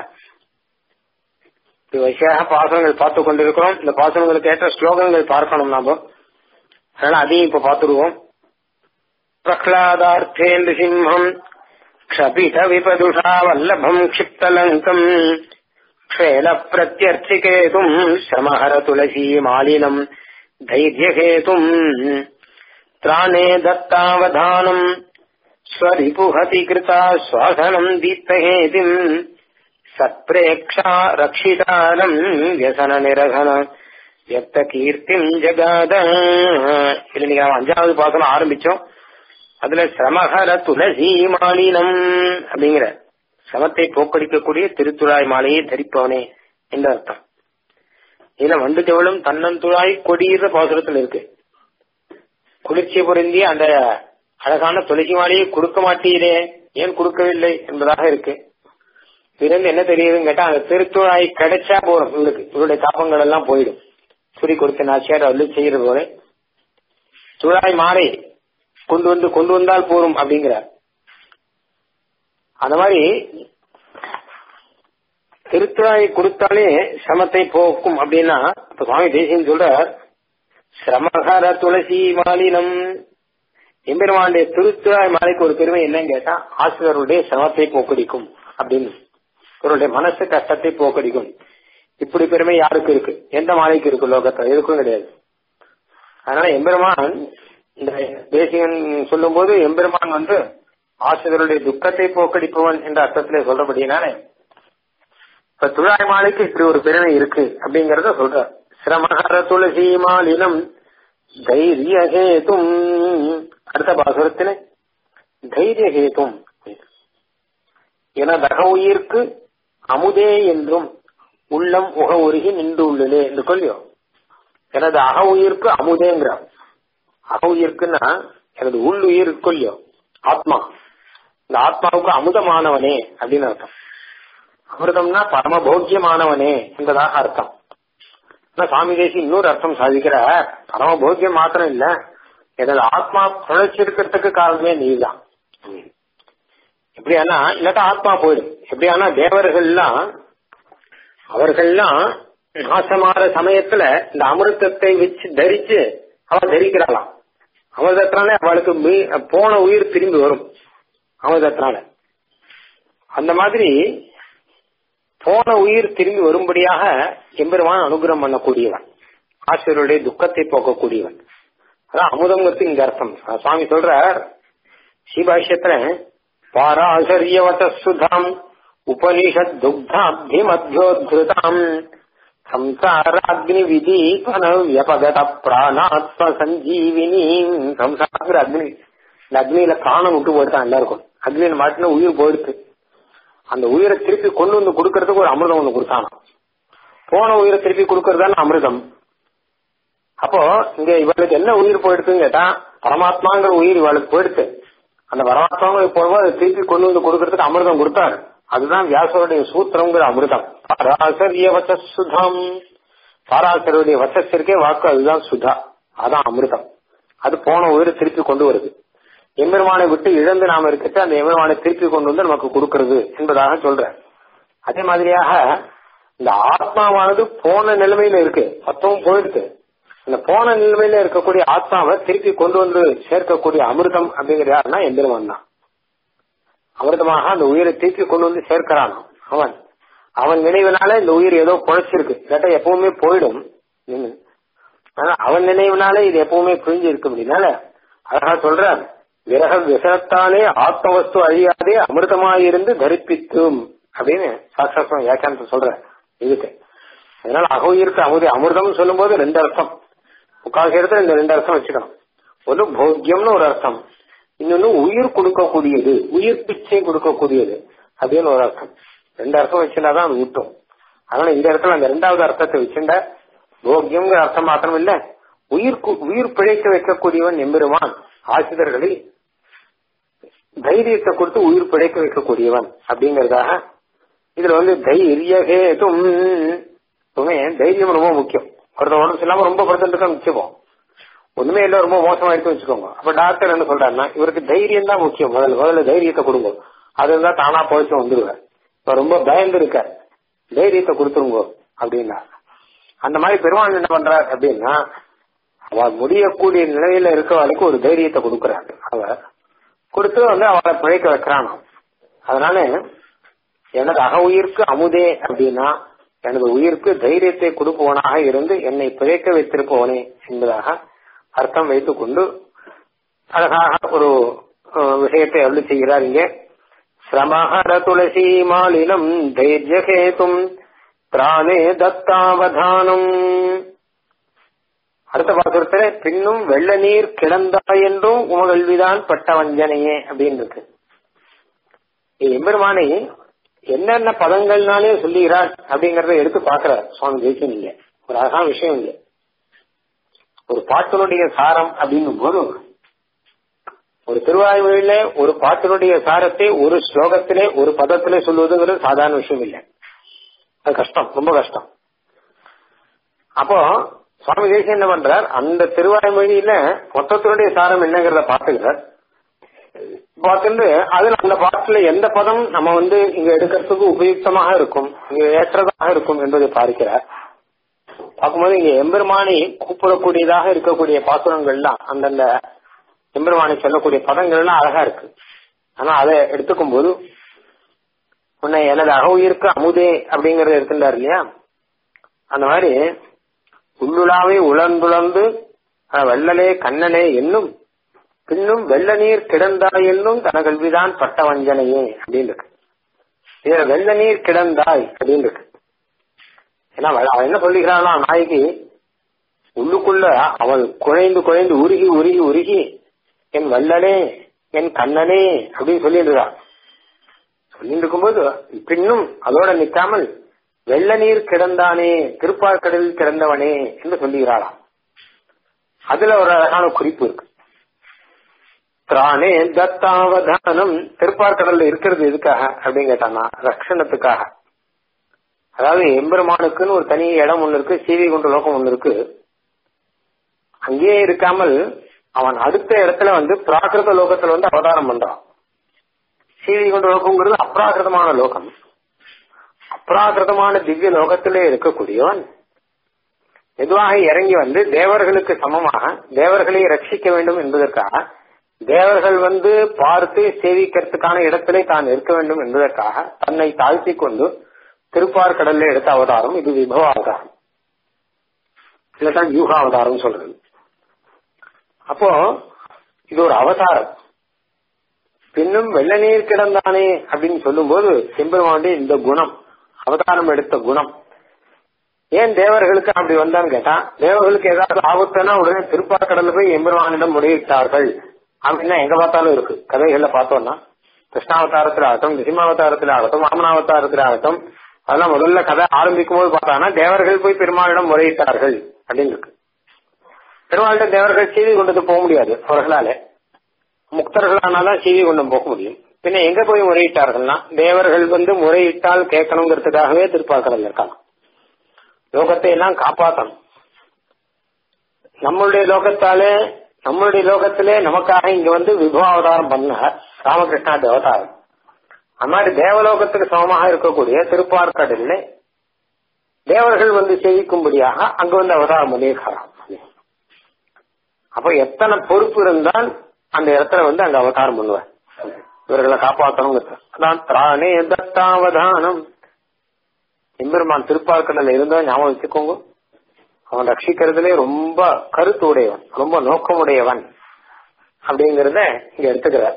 வரிசையாக பாசனங்கள் பார்த்து கொண்டிருக்கிறோம் இந்த பாசனங்களுக்கு ஏற்ற ஸ்லோகங்கள் பார்க்கணும் நாம அதனால அதையும் இப்ப பார்த்துடுவோம் பிரஹ்லாதார்த்தேந்து சிம்மம் क्षपित विपदुषा वल्लभम् क्षिप्तलङ्कम् क्षेल प्रत्यर्थिकेतुम् श्रमहर तुलसी मालिनम् धैर्यहेतुम् त्राणे दत्तावधानम् स्वरिपुहति कृता स्वासनम् दीप्तहेतिम् सत्प्रेक्षा रक्षितारम् व्यसननिरघन व्यक्त கீர்த்திம் ஜகாத இது நீங்க அஞ்சாவது பாசனம் ஆரம்பிச்சோம் அதுல சிரமகர துளசி மாலினம் அப்படிங்கிற சமத்தை போக்கடிக்கக்கூடிய திருத்துழாய் மாலையை தரிப்பவனே என்ற அர்த்தம் இதுல வந்து தேவளும் தன்னந்துழாய் கொடியிற பாசுரத்தில் இருக்கு குளிர்ச்சி பொருந்தி அந்த அழகான துளசி மாலையை கொடுக்க மாட்டீரே ஏன் கொடுக்கவில்லை என்பதாக இருக்கு இதுல என்ன தெரியுதுன்னு கேட்டா அந்த திருத்துழாய் கிடைச்சா போறோம் இவளுக்கு இவருடைய தாபங்கள் எல்லாம் போயிடும் சுரி கொடுத்த நாச்சியார் அருளி செய்யறது போல துழாய் மாறி கொண்டு வந்து கொண்டு வந்தால் போரும் அப்படிங்கிறார் அந்த மாதிரி திருத்துழாய் கொடுத்தாலே சிரமத்தை போக்கும் அப்படின்னா இப்ப சுவாமி தேசியம் சொல்ற சிரமகர துளசி மாலினம் எம்பெருமானுடைய திருத்துழாய் மாலைக்கு ஒரு பெருமை என்னன்னு கேட்டா ஆசிரியருடைய சிரமத்தை போக்கடிக்கும் அப்படின்னு இவருடைய மனசு கஷ்டத்தை போக்கடிக்கும் இப்படி பெருமை யாருக்கு இருக்கு எந்த மாலைக்கு இருக்கு லோகத்துல எதுக்கும் கிடையாது அதனால எம்பெருமான் இந்த தேசிகன் சொல்லும் போது எம்பெருமான் வந்து ஆசிரியருடைய துக்கத்தை போக்கடிப்பவன் என்ற அர்த்தத்திலே சொல்றபடினாலே இப்ப துழாய் மாலைக்கு இப்படி ஒரு பெருமை இருக்கு அப்படிங்கறத சொல்ற சிரமஹர துளசி மாலினம் தைரிய ஹேதும் அடுத்த பாசுரத்திலே தைரிய ஹேதும் எனதக உயிர்க்கு அமுதே என்றும் உள்ளம் உக உருகி நின்று உள்ளே என்று கொல்லியோ எனது அக உயிர்க்கு அமுதேங்கிறான் அக உயிர்க்குன்னா எனது உள் உயிர் கொல்லியோ ஆத்மா இந்த ஆத்மாவுக்கு அமுதமானவனே அப்படின்னு அர்த்தம் அமிர்தம்னா பரமபோக்கியமானவனே என்பதாக அர்த்தம் ஆனா சுவாமி தேசி இன்னொரு அர்த்தம் சாதிக்கிற பரமபோக்கியம் மாத்திரம் இல்ல எனது ஆத்மா குழைச்சிருக்கிறதுக்கு காரணமே நீதான் எப்படியானா இல்லாட்டா ஆத்மா போயிடும் எப்படியானா தேவர்கள்லாம் அவர்கள்லாம் நாசமாற சமயத்துல இந்த அமிர்தத்தை வச்சு தரிச்சு அவ தரிக்கிறாளாம் அமிர்தத்தினால அவளுக்கு மீ- போன உயிர் திரும்பி வரும் அமிர்தத்தினால அந்த மாதிரி போன உயிர் திரும்பி வரும்படியாக எம்பெருமான் அனுகிரகம் பண்ணக்கூடியவன் ஆசிரியருடைய துக்கத்தை போக்கக்கூடியவன் அதான் அமுதங்கிறது இங்க அர்த்தம் அஹ் சுவாமி சொல்றார் ஸ்ரீபாஷ்யத்துல பாராசரியவத சுதாம் உபனிஷத் துக்தாப்தி மத்தியோத்ருதாம் சம்சாராக்னி விதீபன வியபகத பிராணாத்ம சஞ்சீவினி சம்சார அக்னி இந்த அக்னியில பிராணம் விட்டு போயிட்டான் எல்லாருக்கும் அக்னியில மாட்டின உயிர் போயிடுச்சு அந்த உயிரை திருப்பி கொண்டு வந்து கொடுக்கறதுக்கு ஒரு அமிர்தம் ஒண்ணு கொடுத்தானா போன உயிரை திருப்பி கொடுக்கறதான அமிர்தம் அப்போ இங்க இவளுக்கு என்ன உயிர் போயிடுதுன்னு கேட்டா பரமாத்மாங்கிற உயிர் இவளுக்கு போயிடுச்சு அந்த பரமாத்மாங்க போகும்போது அதை திருப்பி கொண்டு வந்து கொடுக்கறதுக்கு அமிர்தம் கொடுத்தாரு அதுதான் வியாசருடைய சூத்திரங்கிற அமிர்தம் பாராசரிய வச்ச சுதம் பாராசருடைய வச்சத்திற்கே வாக்கு அதுதான் சுதா அதான் அமிர்தம் அது போன உயிரை திருப்பி கொண்டு வருது எம்பெருமானை விட்டு இழந்து நாம இருக்கிறது அந்த எம்பெருமானை திருப்பி கொண்டு வந்து நமக்கு கொடுக்கிறது என்பதாக சொல்ற அதே மாதிரியாக இந்த ஆத்மாவானது போன நிலைமையில இருக்கு மொத்தமும் போயிடுது இந்த போன நிலைமையில இருக்கக்கூடிய ஆத்மாவை திருப்பி கொண்டு வந்து சேர்க்கக்கூடிய அமிர்தம் அப்படிங்கிற யாருன்னா எம்பெருமான் தான் அமிர்தமாக அந்த உயிரை திருப்பி கொண்டு வந்து சேர்க்கிறான் அவன் அவன் நினைவினால இந்த உயிர் ஏதோ குழைச்சிருக்கு இல்லாட்டா எப்பவுமே போயிடும் ம். ஆனா அவன் நினைவினால இது எப்பவுமே புரிஞ்சு இருக்கு அப்படின்னால அழகா சொல்ற விரக விசனத்தாலே ஆத்மவஸ்து அழியாதே அமிர்தமாயிருந்து தரிப்பித்தும் அப்படின்னு சாஸ்திரம் வியாக்கியானத்தை சொல்ற இதுக்கு அதனால அகோயிருக்கு அமுதி அமிர்தம் சொல்லும் போது ரெண்டு அர்த்தம் முக்கால் இடத்துல இந்த ரெண்டு அர்த்தம் வச்சுக்கணும் ஒன்று போக்கியம்னு ஒரு அர்த்தம் இன்னொன்னு உயிர் கொடுக்கக்கூடியது உயிர் பிச்சை கொடுக்கக்கூடியது அப்படின்னு ஒரு அர்த்தம் ரெண்டு அர்த்தம் வச்சுட்டாதான் அது விட்டும் அதனால இந்த இடத்துல அந்த ரெண்டாவது அர்த்தத்தை வச்சுட்ட போக்கியம்ங்கிற அர்த்தம் மாத்திரம் இல்ல உயிர் கு- உயிர் பிழைக்க வைக்கக்கூடியவன் எம்பெருமான் ஆசிரியர்களை தைரியத்தை கொடுத்து உயிர் பிழைக்க வைக்கக்கூடியவன் அப்படிங்கறதாக இதுல வந்து தைரியகேதும் எப்பவுமே தைரியம் ரொம்ப முக்கியம் ஒருத்தர் உடம்பு சரியில்லாம ரொம்ப படுத்துட்டு வச்சுப்போம் ஒண்ணுமே இல்ல ரொம்ப மோசமா இருக்கு வச்சுக்கோங்க அப்ப டாக்டர் என்ன சொல்றாருன்னா இவருக்கு தைரியம் தான் முக்கியம் முதல்ல முதல்ல தைரியத்தை கொடுங்க அது இருந்தா தானா போயிட்டு வந்துருவார் இப்ப ரொம்ப பயந்து இருக்கார் தைரியத்தை கொடுத்துருங்க அப்படின்னா அந்த மாதிரி பெருமாள் என்ன பண்றார் அப்படின்னா அவ முடியக்கூடிய நிலையில இருக்கவளுக்கு ஒரு தைரியத்தை கொடுக்கறாரு அவர் கொடுத்து வந்து அவளை பிழைக்க வைக்கிறானாம் அதனால எனது அக உயிர்க்கு அமுதே அப்படின்னா எனது உயிருக்கு தைரியத்தை கொடுப்பவனாக இருந்து என்னை பிழைக்க வைத்திருப்பவனே என்பதாக அர்த்தம் வைத்துக் கொண்டு அழகாக ஒரு அஹ், விஷயத்தை அருளி செய்கிறார் இங்கே சிரமஹர துளசி மாலினம் தைரியகேதும் பிராணே தத்தாவதானம் அடுத்த பாசுரத்துல பின்னும் வெள்ள நீர் கிடந்தாய் என்றும் உமகல்விதான் பட்ட வஞ்சனையே அப்படின்னு இருக்கு இது எம்பெருமானை என்னென்ன பதங்கள்னாலே சொல்லுகிறார் அப்படிங்கறத எடுத்து பாக்குறார் சுவாமி ஜெயிச்சு நீங்க ஒரு அழகான விஷயம் இங்க ஒரு பாட்டினுடைய சாரம் அப்படின்னும் போது ஒரு திருவாய்மொழியில ஒரு பாட்டினுடைய சாரத்தை ஒரு ஸ்லோகத்திலே ஒரு பதத்திலே சொல்வதுங்கிறது சாதாரண விஷயம் இல்லை அது கஷ்டம் ரொம்ப கஷ்டம் அப்போ சுவாமி தேசியம் என்ன பண்றார் அந்த திருவாய்மொழியில மொத்தத்தினுடைய சாரம் என்னங்கிறத பார்த்துக்கிறார் பார்த்துட்டு அதுல அந்த பாட்டுல எந்த பதம் நம்ம வந்து இங்க எடுக்கிறதுக்கு உபயுக்தமாக இருக்கும் இங்க ஏற்றதாக இருக்கும் என்பதை பார்க்கிறார் பார்க்கும்போது இங்க எம்பெருமானை கூப்பிடக்கூடியதாக இருக்கக்கூடிய பாசுரங்கள்லாம் அந்தந்த எம்பெருமானை சொல்லக்கூடிய பதங்கள்லாம் அழகா இருக்கு ஆனா அதை எடுத்துக்கும் போது உன்னை எனது அகவுயிருக்கு அமுதே அப்படிங்கறத எடுத்துட்டார் இல்லையா அந்த மாதிரி உள்ளுலாவை உழந்துழந்து வெள்ளலே கண்ணனே என்னும் பின்னும் வெள்ள நீர் கிடந்தாய் என்னும் தனகல்விதான் பட்ட வஞ்சனையே அப்படின்னு இருக்கு இதுல வெள்ள நீர் கிடந்தாய் அப்படின்னு இருக்கு ஏன்னா அவன் என்ன சொல்லுகிறானா நாய்க்கு உள்ளுக்குள்ள அவள் குழைந்து குழைந்து உருகி உருகி உருகி என் வல்லனே என் கண்ணனே அப்படின்னு சொல்லிட்டு இருக்கான் சொல்லிட்டு இருக்கும்போது பின்னும் அதோட நிக்காமல் வெள்ள நீர் கிடந்தானே திருப்பார்கடலில் கிடந்தவனே என்று சொல்லுகிறாளாம் அதுல ஒரு அழகான குறிப்பு இருக்கு திராணே தத்தாவதானம் திருப்பார்கடல்ல இருக்கிறது எதுக்காக அப்படின்னு கேட்டானா ரட்சணத்துக்காக அதாவது எம்பெருமானுக்குன்னு ஒரு தனி இடம் ஒண்ணு இருக்கு சீவி கொண்ட லோகம் ஒண்ணு இருக்கு அங்கேயே இருக்காமல் அவன் அடுத்த இடத்துல வந்து பிராகிருத லோகத்துல வந்து அவதாரம் பண்றான் சீவி கொண்ட லோகம்ங்கிறது அப்ராகிருதமான லோகம் அப்ராகிருதமான திவ்ய லோகத்திலே இருக்கக்கூடியவன் மெதுவாக இறங்கி வந்து தேவர்களுக்கு சமமாக தேவர்களை ரட்சிக்க வேண்டும் என்பதற்காக தேவர்கள் வந்து பார்த்து சேவிக்கிறதுக்கான இடத்திலே தான் இருக்க வேண்டும் என்பதற்காக தன்னை தாழ்த்தி கொண்டு திருப்பார் கடல்ல எடுத்த அவதாரம் இது விபவ அவதாரம் இல்லதான் யூகா அவதாரம் சொல்றது அப்போ இது ஒரு அவதாரம் பின்னும் வெள்ள நீர் கிடந்தானே அப்படின்னு சொல்லும்போது செம்பெருமானுடைய இந்த குணம் அவதாரம் எடுத்த குணம் ஏன் தேவர்களுக்கு அப்படி வந்தான்னு கேட்டா தேவர்களுக்கு ஏதாவது ஆபத்துனா உடனே திருப்பாக்கடல்ல போய் எம்பெருமானிடம் முறையிட்டார்கள் அப்படின்னா எங்க பார்த்தாலும் இருக்கு கதைகள்ல பார்த்தோம்னா கிருஷ்ணாவதாரத்துல ஆகட்டும் நிசிமாவதாரத்துல ஆகட்டும் வாமனாவதாரத்துல ஆகட்டும் அதெல்லாம் முதல்ல கதை ஆரம்பிக்கும் போது பார்த்தாங்கன்னா தேவர்கள் போய் பெருமாளிடம் முறையிட்டார்கள் அப்படின்னு இருக்கு பெருமாளிடம் தேவர்கள் செய்தி கொண்டு போக முடியாது அவர்களால முக்தர்களானாதான் செய்தி கொண்டு போக முடியும் பின்ன எங்க போய் முறையிட்டார்கள்னா தேவர்கள் வந்து முறையிட்டால் கேட்கணுங்கிறதுக்காகவே திருப்பாக்கடல் இருக்காங்க லோகத்தை எல்லாம் காப்பாற்றணும் நம்மளுடைய லோகத்தாலே நம்மளுடைய லோகத்திலே நமக்காக இங்க வந்து விபவ அவதாரம் பண்ண ராமகிருஷ்ணா அவதாரம் அது மாதிரி தேவலோகத்துக்கு சமமாக இருக்கக்கூடிய திருப்பார்கடல்ல தேவர்கள் வந்து சேவிக்கும்படியாக அங்க வந்து அவதாரம் பண்ணியிருக்கிறான் அப்ப எத்தனை பொறுப்பு இருந்தால் அந்த இடத்துல வந்து அங்க அவதாரம் பண்ணுவார் இவர்களை காப்பாற்றணும் அதான் திராணே தத்தாவதானம் எம்பெருமான் திருப்பார்கடல்ல இருந்தா ஞாபகம் வச்சுக்கோங்க அவன் ரட்சிக்கிறதுலே ரொம்ப கருத்து உடையவன் ரொம்ப நோக்கமுடையவன் அப்படிங்கறத இங்க எடுத்துக்கிறார்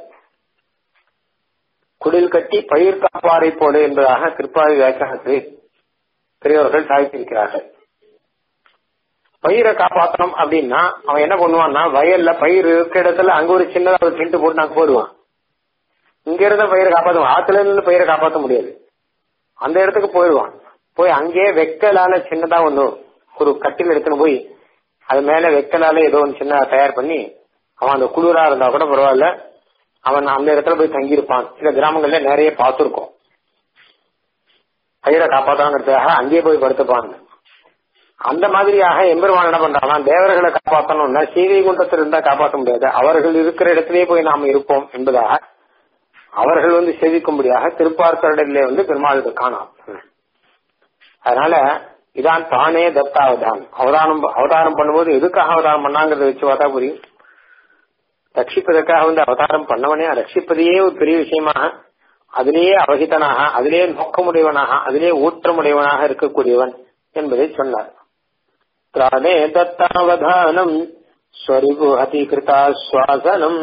குடில் கட்டி பயிர் காப்பாரை போல என்பதாக திருப்பாதி வியாக்கியானத்தில் பெரியவர்கள் சாதித்திருக்கிறார்கள் பயிரை காப்பாற்றணும் அப்படின்னா அவன் என்ன பண்ணுவான்னா வயல்ல பயிர் இருக்க இடத்துல அங்க ஒரு சின்னதா ஒரு சென்ட் போட்டு நாங்க போடுவான் இங்க இருந்த பயிரை காப்பாற்ற ஆத்துல இருந்து பயிரை காப்பாற்ற முடியாது அந்த இடத்துக்கு போயிடுவான் போய் அங்கேயே வெக்கலால சின்னதா ஒண்ணு ஒரு கட்டில் எடுத்துன்னு போய் அது மேல வெக்கலால ஏதோ ஒன்று சின்ன தயார் பண்ணி அவன் அந்த குளிரா இருந்தா கூட பரவாயில்ல அவன் அந்த இடத்துல போய் தங்கியிருப்பான் சில கிராமங்கள்ல நிறைய பார்த்துருக்கோம் பயிரை காப்பாத்தாங்கிறதுக்காக அங்கேயே போய் படுத்துப்பாங்க அந்த மாதிரியாக எம்பெருமான் என்ன பண்றானா தேவர்களை காப்பாற்றணும்னா சீதை குண்டத்தில் இருந்தா காப்பாற்ற முடியாது அவர்கள் இருக்கிற இடத்திலேயே போய் நாம் இருப்போம் என்பதாக அவர்கள் வந்து சேவிக்கும்படியாக திருப்பார்க்கடலே வந்து பெருமாளுக்கு காணாம் அதனால இதான் தானே தத்தாவதானம் அவதானம் அவதாரம் பண்ணும்போது எதுக்காக அவதாரம் பண்ணாங்கிறத வச்சு பார்த்தா புரியும் ரட்சிப்பதற்காக வந்து அவதாரம் பண்ணவனே ரட்சிப்பதையே ஒரு பெரிய விஷயமாக அதிலேயே அவகிதனாக அதிலேயே நோக்கமுடையவனாக அதிலேயே ஊற்றமுடையவனாக இருக்கக்கூடியவன் என்பதை சொன்னார் திராணே தத்தாவதானம் ஸ்வரிபு அதிகிருதா சுவாசனம்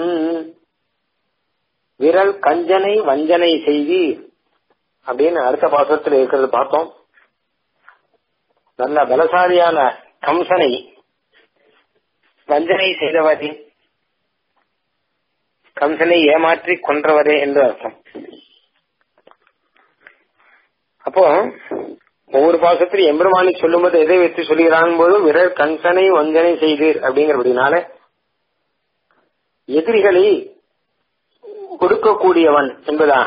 விரல் கஞ்சனை வஞ்சனை செய்தி அப்படின்னு அடுத்த பாசத்தில் இருக்கிறது பார்த்தோம் நல்ல பலசாலியான கம்சனை வஞ்சனை செய்தவரே கம்சனை ஏமாற்றி கொன்றவரே என்று அர்த்தம் அப்போ ஒவ்வொரு பாசத்திலும் எம்பெருமானி சொல்லும்போது எதை வைத்து சொல்கிறான் போது விரல் கம்சனை வஞ்சனை செய்தீர் அப்படிங்கிறபடினால எதிரிகளை கொடுக்கக்கூடியவன் என்பதாக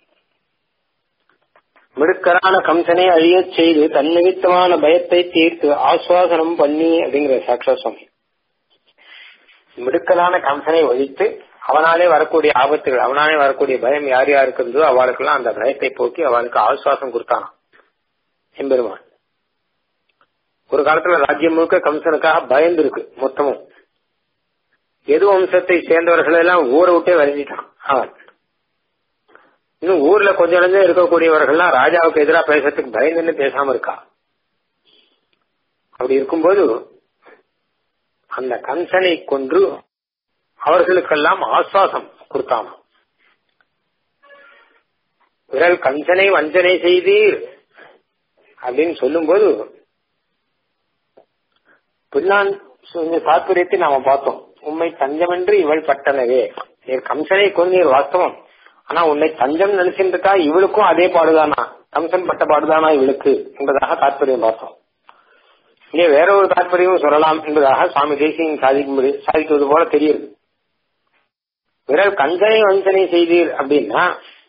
மிடுக்கரான கம்சனை அழியச் செய்து தன்னிமித்தமான பயத்தை தீர்த்து ஆசுவாசனம் பண்ணி அப்படிங்கிற சாட்சா சுவாமி மிடுக்கலான கம்சனை ஒழித்து அவனாலே வரக்கூடிய ஆபத்துகள் அவனாலே வரக்கூடிய பயம் யார் யாருக்கு இருந்ததோ அவளுக்கெல்லாம் அந்த பயத்தை போக்கி அவளுக்கு ஆசுவாசம் கொடுத்தானாம் எம்பெருமான் ஒரு காலத்துல ராஜ்யம் முழுக்க கம்சனுக்காக பயந்து இருக்கு மொத்தமும் எது வம்சத்தை சேர்ந்தவர்கள் எல்லாம் ஊரை விட்டே விளைஞ்சிட்டான் அவன் இன்னும் ஊர்ல கொஞ்சம் கொஞ்சம் இருக்கக்கூடியவர்கள்லாம் ராஜாவுக்கு எதிராக பேசுறதுக்கு பயந்துன்னு பேசாம இருக்கா அப்படி இருக்கும்போது அந்த கம்சனை கொன்று அவர்களுக்கெல்லாம் ஆஸ்வாசம் கொடுத்தாமா விரல் கஞ்சனை வஞ்சனை செய்தீர் அப்படின்னு சொல்லும்போது பின்னான் தாத்பரியத்தை நாம பார்த்தோம் உண்மை தஞ்சமென்று இவள் பட்டனவே நீர் கம்சனை கொண்டீர் வாஸ்தவம் ஆனா உன்னை தஞ்சம் நினைச்சிருக்கா இவளுக்கும் அதே பாடுதானா கம்சன் பட்ட பாடுதானா இவளுக்கு என்பதாக தாற்பயம் பார்த்தோம் இங்கே வேற ஒரு தாற்பயமும் சொல்லலாம் என்பதாக சுவாமி தேசியம் சாதிக்கும்படி சாதிக்குவது போல தெரியுது விரல் கஞ்சனை வஞ்சனை செய்தீர் அப்படின்னா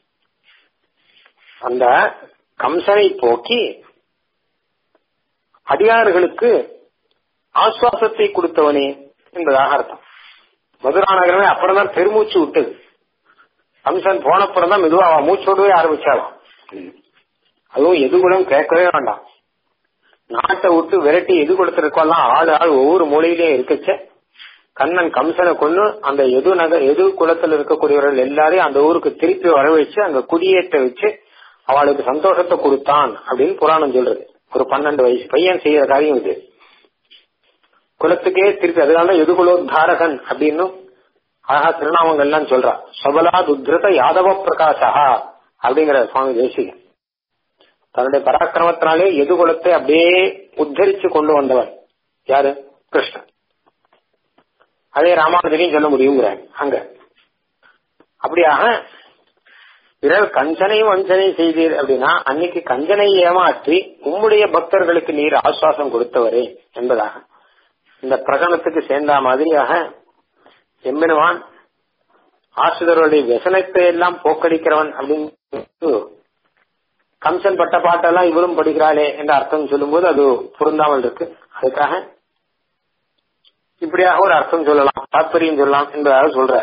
அந்த கம்சனை போக்கி அடியார்களுக்கு ஆசுவாசத்தை கொடுத்தவனே என்பதாக அர்த்தம் மதுரா நகரமே அப்புறம் தான் பெருமூச்சு விட்டது கம்சன் போனப்புறம் தான் மெதுவா அவன் மூச்சோடவே ஆரம்பிச்சாலும் அதுவும் எது கூட கேட்கவே வேண்டாம் நாட்டை விட்டு விரட்டி எது கொடுத்திருக்கோம்லாம் ஆள் ஆள் ஒவ்வொரு மூலையிலேயே இருக்கச்ச கண்ணன் கம்சனை கொண்டு அந்த எது நகர் எது குளத்தில் இருக்கக்கூடியவர்கள் எல்லாரையும் அந்த ஊருக்கு திருப்பி வர வச்சு அங்க குடியேற்ற வச்சு அவளுக்கு சந்தோஷத்தை கொடுத்தான் அப்படின்னு புராணம் சொல்றது ஒரு பன்னெண்டு வயசு பையன் செய்யற காரியம் இது குலத்துக்கே திருப்பி அதனால எதுகுலோத்தாரகன் அப்படின்னு அழகா திருநாமங்கள்லாம் சொல்றா சபலா துத்ருத யாதவ பிரகாசா அப்படிங்கிற சுவாமி தேசிகன் தன்னுடைய பராக்கிரமத்தினாலே எதுகுலத்தை அப்படியே உத்தரிச்சு கொண்டு வந்தவன் யாரு கிருஷ்ணன் அதே ராமானுஜரையும் சொல்ல முடியுங்கிறாங்க அங்க அப்படியாக பிறர் கஞ்சனை வஞ்சனை செய்தீர் அப்படின்னா அன்னைக்கு கஞ்சனை ஏமாற்றி உம்முடைய பக்தர்களுக்கு நீர் ஆசுவாசம் கொடுத்தவரே என்பதாக இந்த பிரகடனத்துக்கு சேர்ந்த மாதிரியாக எம்பெருமான் ஆசிரியருடைய व्यसனத்தை எல்லாம் போக்கடிக்கிறவன் அப்படின்னு கம்சன் பட்ட பாட்டெல்லாம் இவரும் படிக்கிறாளே என்ற அர்த்தம் சொல்லும்போது அது பொருந்தாமல் இருக்கு அதுக்காக இப்படியாக ஒரு அர்த்தம் சொல்லலாம் தாற்பயம் சொல்லலாம் என்பதாக சொல்ற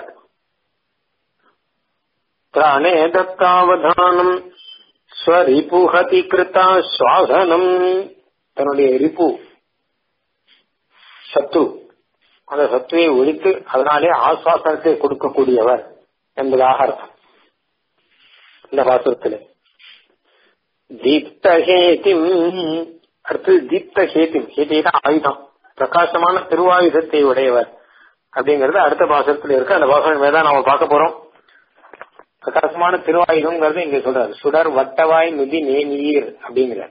பிராணே தத்தாவதானம் ஸ்வரிபுஹதி கிருத்தா சுவாசனம் தன்னுடைய ரிப்பு சத்து அந்த சத்துவை ஒழித்து அதனாலே ஆசுவாசனத்தை கொடுக்கக்கூடியவர் என்பதாக அர்த்தம் இந்த பாசுரத்தில் தீப்தஹேதிம் அடுத்து தீப்தஹேதிம் ஹேதினா ஆயுதம் பிரகாசமான திருவாயுதத்தை உடையவர் அப்படிங்கறது அடுத்த பாசத்துல இருக்கு அந்த பாசனம் தான் நாம பார்க்க போறோம் பிரகாசமான திருவாயுதம்ங்கிறது இங்க சொல்றாரு சுடர் வட்டவாய் மிதி நேநீர் அப்படிங்கிறார்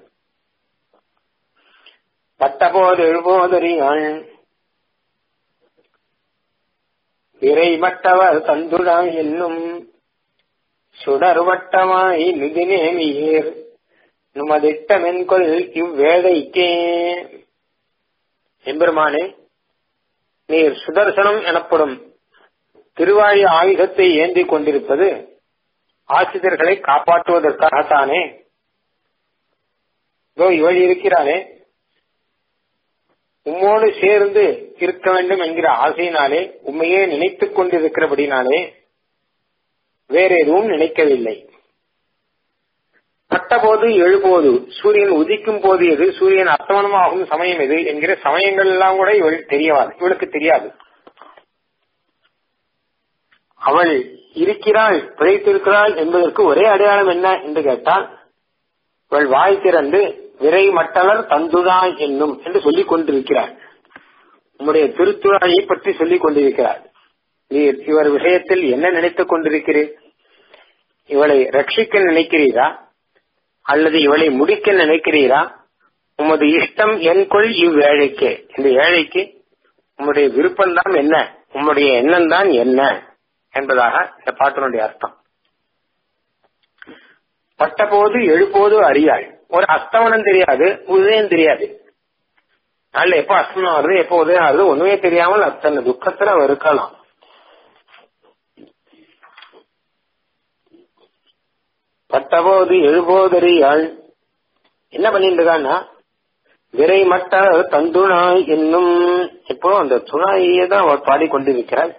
பட்டபோது எழுபோதறியாள் இறை மட்டவர் தந்துடாய் என்னும் சுடர் வட்டமாய் மிதினேமியேர் நுமதிட்டமென்கொள் இவ்வேளைக்கே எம்பெருமானே நீர் சுதர்சனம் எனப்படும் திருவாயு ஆயுதத்தை ஏந்தி கொண்டிருப்பது ஆசிரியர்களை காப்பாற்றுவதற்காகத்தானே இதோ இவள் இருக்கிறானே உம்மோடு சேர்ந்து இருக்க வேண்டும் என்கிற ஆசையினாலே உண்மையே நினைத்துக் கொண்டிருக்கிறபடினாலே வேற எதுவும் நினைக்கவில்லை பட்டபோது எழுபோது சூரியன் உதிக்கும் போது எது சூரியன் அஸ்தமனமாகும் சமயம் எது என்கிற சமயங்கள் எல்லாம் கூட இவள் தெரியாது இவளுக்கு தெரியாது அவள் இருக்கிறாள் பிழைத்திருக்கிறாள் என்பதற்கு ஒரே அடையாளம் என்ன என்று கேட்டால் இவள் வாய் திறந்து விரை மட்டலர் தந்துதாய் என்னும் என்று சொல்லிக் கொண்டிருக்கிறாள் உம்முடைய திருத்துழாயை பற்றி சொல்லிக் கொண்டிருக்கிறாள் நீர் இவர் விஷயத்தில் என்ன நினைத்துக் கொண்டிருக்கிறீர் இவளை ரட்சிக்க நினைக்கிறீரா அல்லது இவளை முடிக்க நினைக்கிறீரா உமது இஷ்டம் என் கொள் இவ்வேழைக்கு இந்த ஏழைக்கு உம்முடைய விருப்பம்தான் என்ன உம்முடைய எண்ணம் தான் என்ன என்பதாக இந்த பாட்டினுடைய அர்த்தம் பட்டபோது எழுபோது அறியாள் ஒரு அஸ்தமனம் தெரியாது உதயம் தெரியாது நாள் எப்ப அஸ்தமனம் வருது எப்போ உதயம் ஆகுது ஒண்ணுமே தெரியாமல் அத்தனை துக்கத்துல அவ இருக்கலாம் பட்டபோது எழுபோதறியாள் என்ன பண்ணிட்டு இருக்கான்னா விரை மட்ட தந்துணாய் என்னும் இப்போ அந்த துணாயை தான் அவர் பாடிக்கொண்டிருக்கிறார்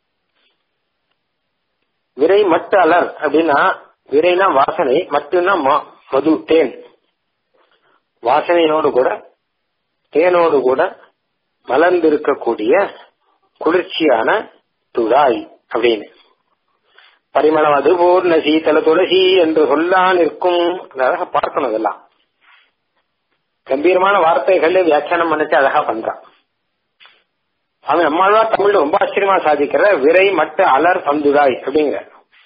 விரை மட்டு அலர் அப்படின்னா விரைனா வாசனை மட்டும்னா மது தேன் வாசனையோடு கூட தேனோடு கூட மலர்ந்திருக்கக்கூடிய குளிர்ச்சியான துழாய் அப்படின்னு பரிமளம் அது பூர்ண சீதல துளசி என்று சொல்லான் இருக்கும் அழகா பார்க்கணும் இதெல்லாம் கம்பீரமான வார்த்தைகள் வியாக்கியானம் பண்ணிச்சு அழகா பண்றான் அவன் நம்மளாம் தமிழ்ல ரொம்ப ஆச்சரியமா சாதிக்கிற விரை மட்டு அலர் பந்துதாய் அப்படிங்கிற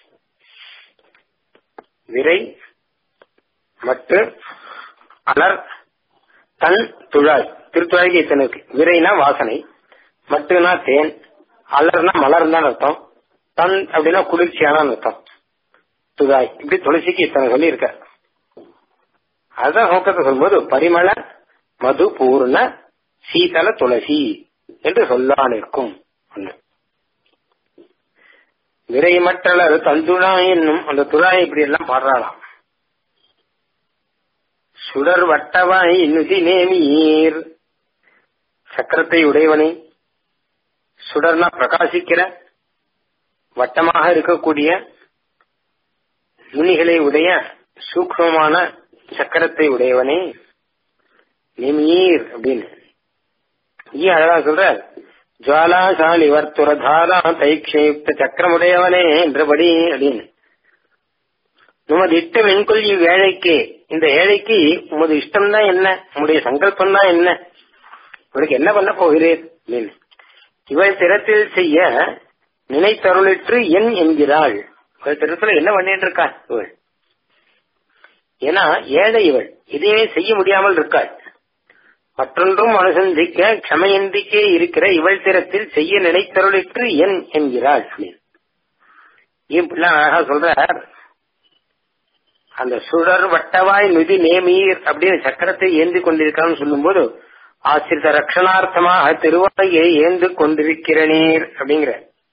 விரை மட்டு அலர் தன் துழாய் திருத்துழாய்க்கு இத்தனை இருக்கு விரைனா வாசனை மட்டுனா தேன் அலர்னா மலர் தான் அர்த்தம் தன் அப்படின்னா குளிர்ச்சியான அர்த்தம் துழாய் இப்படி துளசிக்கு இத்தனை சொல்லி இருக்க அதுதான் நோக்கத்தை சொல்லும்போது பரிமள மது பூர்ண சீதல துளசி என்று சொல்லான் இருக்கும் விரை மற்றளர் தந்துழாய் என்னும் அந்த துழாய் இப்படி எல்லாம் பாடுறாளாம் சுடர் வட்டவாய் நுதி நேமீர் சக்கரத்தை உடையவனை சுடர்னா பிரகாசிக்கிற வட்டமாக இருக்கக்கூடிய முனிகளை உடைய சூக்மமான சக்கரத்தை உடையவனே நிமீர் அப்படின்னு ஏன் அழகா சொல்ற ஜுவாலாசாலி வர்த்துரதாரா தைக்ஷயுக்த சக்கரமுடையவனே என்றபடி அப்படின்னு உமது இஷ்டம் என்கொள் இவ்வேழைக்கு இந்த ஏழைக்கு உமது இஷ்டம் தான் என்ன உங்களுடைய சங்கல்பம் தான் என்ன இவருக்கு என்ன பண்ண போகிறேன் அப்படின்னு இவள் திறத்தில் செய்ய நினைத்தருளிற்று என் என்கிறாள் இவள் திறத்துல என்ன பண்ணிட்டு இருக்கா இவள் ஏன்னா ஏழை இவள் இதையே செய்ய முடியாமல் இருக்காள் மற்றொன்றும் அனுசந்திக்க க்ஷமையந்திக்கே இருக்கிற இவள் திறத்தில் செய்ய நினைத்தருளிற்று என் என்கிறாள் ஏன் பிள்ளை அழகா சொல்றார் அந்த சுடர் வட்டவாய் நிதி நேமீர் அப்படின்னு சக்கரத்தை ஏந்தி கொண்டிருக்கான்னு சொல்லும் போது ஆசிரித ரட்சணார்த்தமாக திருவாயை ஏந்து கொண்டிருக்கிறனீர் அப்படிங்கிற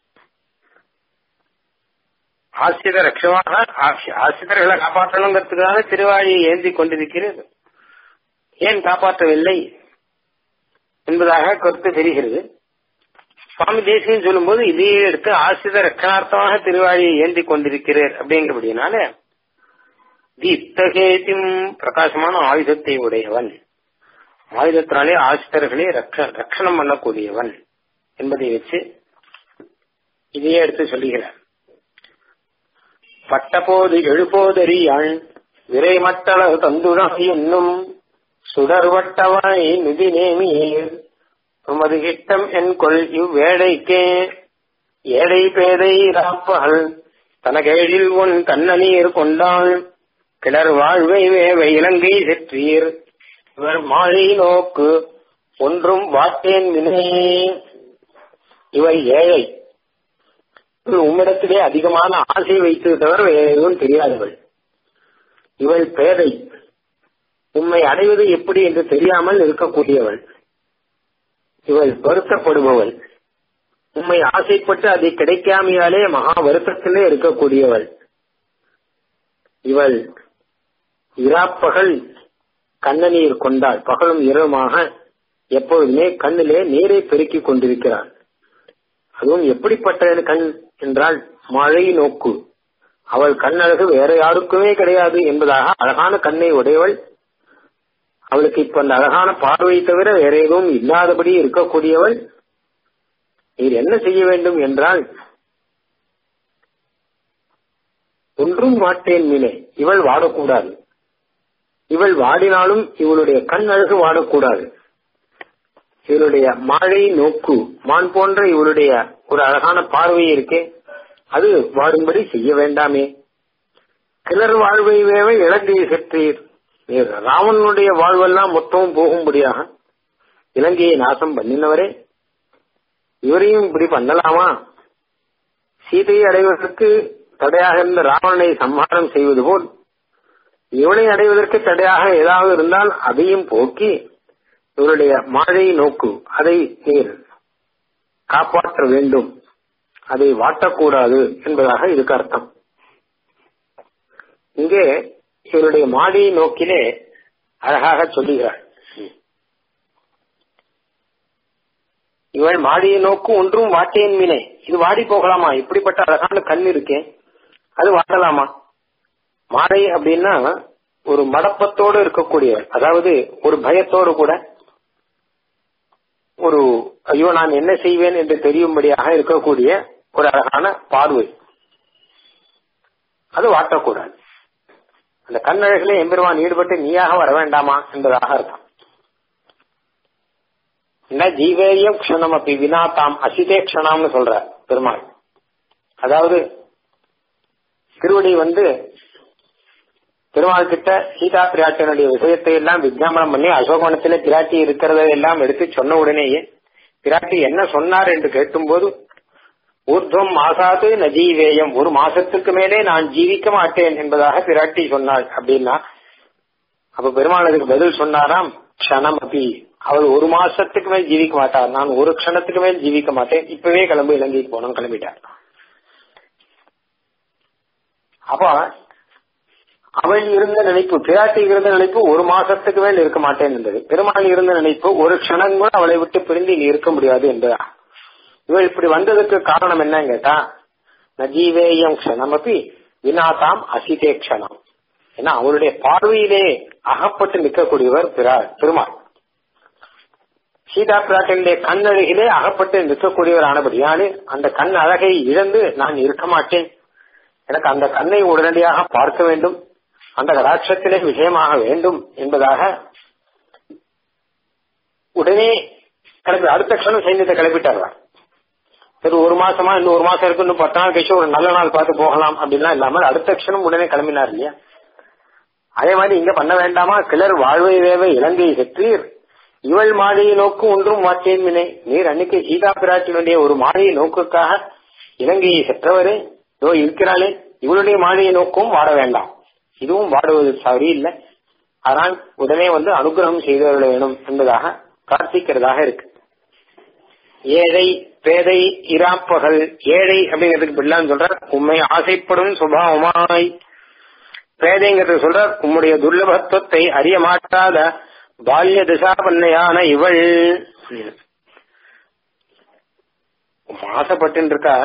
ஆசிரித ரட்சமாக ஆசிரியர்களை காப்பாற்றணுங்கிறதுக்காக திருவாயை ஏந்தி கொண்டிருக்கிறது ஏன் காப்பாற்றவில்லை என்பதாக கருத்து தெரிகிறது சுவாமி தேசியம் சொல்லும்போது இதையே எடுத்து ஆசிரித ரட்சணார்த்தமாக திருவாயை ஏந்தி கொண்டிருக்கிறார் அப்படிங்கிறபடினால இத்தகேதும் பிரகாசமான ஆயுதத்தை உடையவன் ஆயுதத்தினாலே ஆசிரியர்களை ரட்சணம் பண்ணக்கூடியவன் என்பதை வச்சு இதையே எடுத்து சொல்லுகிறார் பட்டபோது எழுபோதறியாள் விரைமட்டளவு தந்துடாய் என்னும் சுடர்வட்டவாய் நிதி நேமியீர் உமது கிட்டம் என் கொள் இவ்வேடைக்கே ஏழை பேதை ராப்பகல் தனகேழில் உன் கண்ணநீர் கொண்டாள் கிளர் வாழ்வை வேவை இலங்கை செற்றீர் இவர் மாழை நோக்கு ஒன்றும் வாட்டேன் வினே இவர் ஏழை உம்மிடத்திலே அதிகமான ஆசை வைத்து தவிர வேற எதுவும் தெரியாதவள் இவள் பேதை உம்மை அடைவது எப்படி என்று தெரியாமல் இருக்கக்கூடியவள் இவள் வருத்தப்படுபவள் உம்மை ஆசைப்பட்டு அதை கிடைக்காமையாலே மகா வருத்தத்திலே இருக்கக்கூடியவள் இவள் இராப்பகல் கண்ணநீர் கொண்டாள் பகலும் இரவுமாக எப்பொழுதுமே கண்ணிலே நீரை பெருக்கிக் கொண்டிருக்கிறாள் அதுவும் எப்படிப்பட்ட கண் என்றால் மழை நோக்கு அவள் கண்ணழகு வேற யாருக்குமே கிடையாது என்பதாக அழகான கண்ணை உடையவள் அவளுக்கு இப்ப அந்த அழகான பார்வை தவிர வேற எதுவும் இல்லாதபடி இருக்கக்கூடியவள் நீர் என்ன செய்ய வேண்டும் என்றால் ஒன்றும் மாட்டேன் மீனே இவள் வாடக்கூடாது இவள் வாடினாலும் இவளுடைய கண் அழகு வாடக்கூடாது இவளுடைய மாழை நோக்கு மான் போன்ற இவளுடைய ஒரு அழகான பார்வை இருக்கே அது வாடும்படி செய்ய வேண்டாமே கிளர் வாழ்வை வேவை இலங்கையை செற்றீர் நீர் ராவனுடைய வாழ்வெல்லாம் மொத்தமும் போகும்படியாக இலங்கையை நாசம் பண்ணினவரே இவரையும் இப்படி பண்ணலாமா சீதையை அடைவதற்கு தடையாக இருந்த ராவணனை சம்ஹாரம் செய்வது போல் இவனை அடைவதற்கு தடையாக ஏதாவது இருந்தால் அதையும் போக்கி இவருடைய மாழை நோக்கு அதை நீர் காப்பாற்ற வேண்டும் அதை வாட்டக்கூடாது என்பதாக இதுக்கு அர்த்தம் இங்கே இவருடைய மாடியை நோக்கிலே அழகாக சொல்லுகிறார் இவள் மாடியை நோக்கு ஒன்றும் வாட்டேன் மீனே இது வாடி போகலாமா இப்படிப்பட்ட அழகான கண் இருக்கே அது வாடலாமா மாடை அப்படின்னா ஒரு மடப்பத்தோடு இருக்கக்கூடியவர் அதாவது ஒரு பயத்தோடு கூட ஒரு ஐயோ நான் என்ன செய்வேன் என்று தெரியும்படியாக இருக்கக்கூடிய ஒரு அழகான பார்வை அது வாட்டக்கூடாது அந்த கண்ணழகிலே எம்பெருமான் ஈடுபட்டு நீயாக வர வேண்டாமா என்பதாக அர்த்தம் என்ன ஜீவேயம் க்ஷணம் அப்படி வினா தாம் அசிதே க்ஷணம்னு சொல்ற பெருமாள் அதாவது திருவடி வந்து பெருமாள் கிட்ட சீதா பிராட்டியனுடைய விஷயத்தை எல்லாம் விஜாபனம் பண்ணி அசோகவனத்திலே பிராட்டி இருக்கிறதை எல்லாம் எடுத்து சொன்ன உடனேயே பிராட்டி என்ன சொன்னார் என்று கேட்டும்போது ஊர்துவம் மாசாது நஜீவேயம் ஒரு மாசத்துக்கு மேலே நான் ஜீவிக்க மாட்டேன் என்பதாக பிராட்டி சொன்னாள் அப்படின்னா அப்ப பெருமாள் அதுக்கு பதில் சொன்னாராம் க்ஷணம் அப்படி அவள் ஒரு மாசத்துக்கு மேல் ஜீவிக்க மாட்டார் நான் ஒரு க்ஷணத்துக்கு மேல் ஜீவிக்க மாட்டேன் இப்பவே கிளம்பு இலங்கைக்கு போனோம் கிளம்பிட்டார் அப்ப அவள் இருந்த நினைப்பு பிராட்டி இருந்த நினைப்பு ஒரு மாசத்துக்கு மேல் இருக்க மாட்டேன் என்பது பெருமாள் இருந்த நினைப்பு ஒரு க்ஷணம் கூட அவளை விட்டு பிரிந்து நீ இருக்க முடியாது என்பதா இவள் இப்படி வந்ததுக்கு காரணம் என்னன்னு கேட்டா நஜீவேயம் க்ஷணம் அப்படி வினாதாம் அசிதே க்ஷணம் ஏன்னா அவளுடைய பார்வையிலே அகப்பட்டு நிற்கக்கூடியவர் பெருமாள் சீதா பிராட்டினுடைய கண் அழகிலே அகப்பட்டு நிற்கக்கூடியவர் ஆனபடியானு அந்த கண் அழகை இழந்து நான் இருக்க மாட்டேன் எனக்கு அந்த கண்ணை உடனடியாக பார்க்க வேண்டும் அந்த கடாட்சத்திலே விஷயமாக வேண்டும் என்பதாக உடனே கிளம்பி அடுத்த க்ஷணம் சைன்யத்தை கிளப்பிட்டார் சரி ஒரு மாசமா இன்னும் ஒரு மாசம் இருக்கு இன்னும் பத்து நாள் கழிச்சு ஒரு நல்ல நாள் பார்த்து போகலாம் அப்படின்லாம் இல்லாமல் அடுத்த க்ஷணம் உடனே கிளம்பினார் இல்லையா அதே மாதிரி இங்க பண்ண வேண்டாமா கிளர் வாழ்வை வேவ இலங்கை செற்றீர் இவள் மாலையை நோக்கு ஒன்றும் மாற்றேன் வினை நீர் அன்னைக்கு சீதா பிராட்டினுடைய ஒரு மாலையை நோக்குக்காக இலங்கையை செற்றவரே இதோ இருக்கிறாளே இவளுடைய மாலையை நோக்கும் வாட வேண்டாம் இதுவும் வாடுவது சரியில்லை ஆனால் உடனே வந்து அனுகிரகம் செய்தவர்கள் வேணும் என்பதாக பிரார்த்திக்கிறதாக இருக்கு ஏழை பேதை இராப்பகல் ஏழை அப்படிங்கிறதுக்கு பிள்ளான்னு சொல்றார் உண்மை ஆசைப்படும் சுபாவமாய் பேதைங்கிறது சொல்றார் உம்முடைய துர்லபத்துவத்தை அறிய மாட்டாத பால்ய திசாபன்னையான இவள் ஆசைப்பட்டு இருக்கா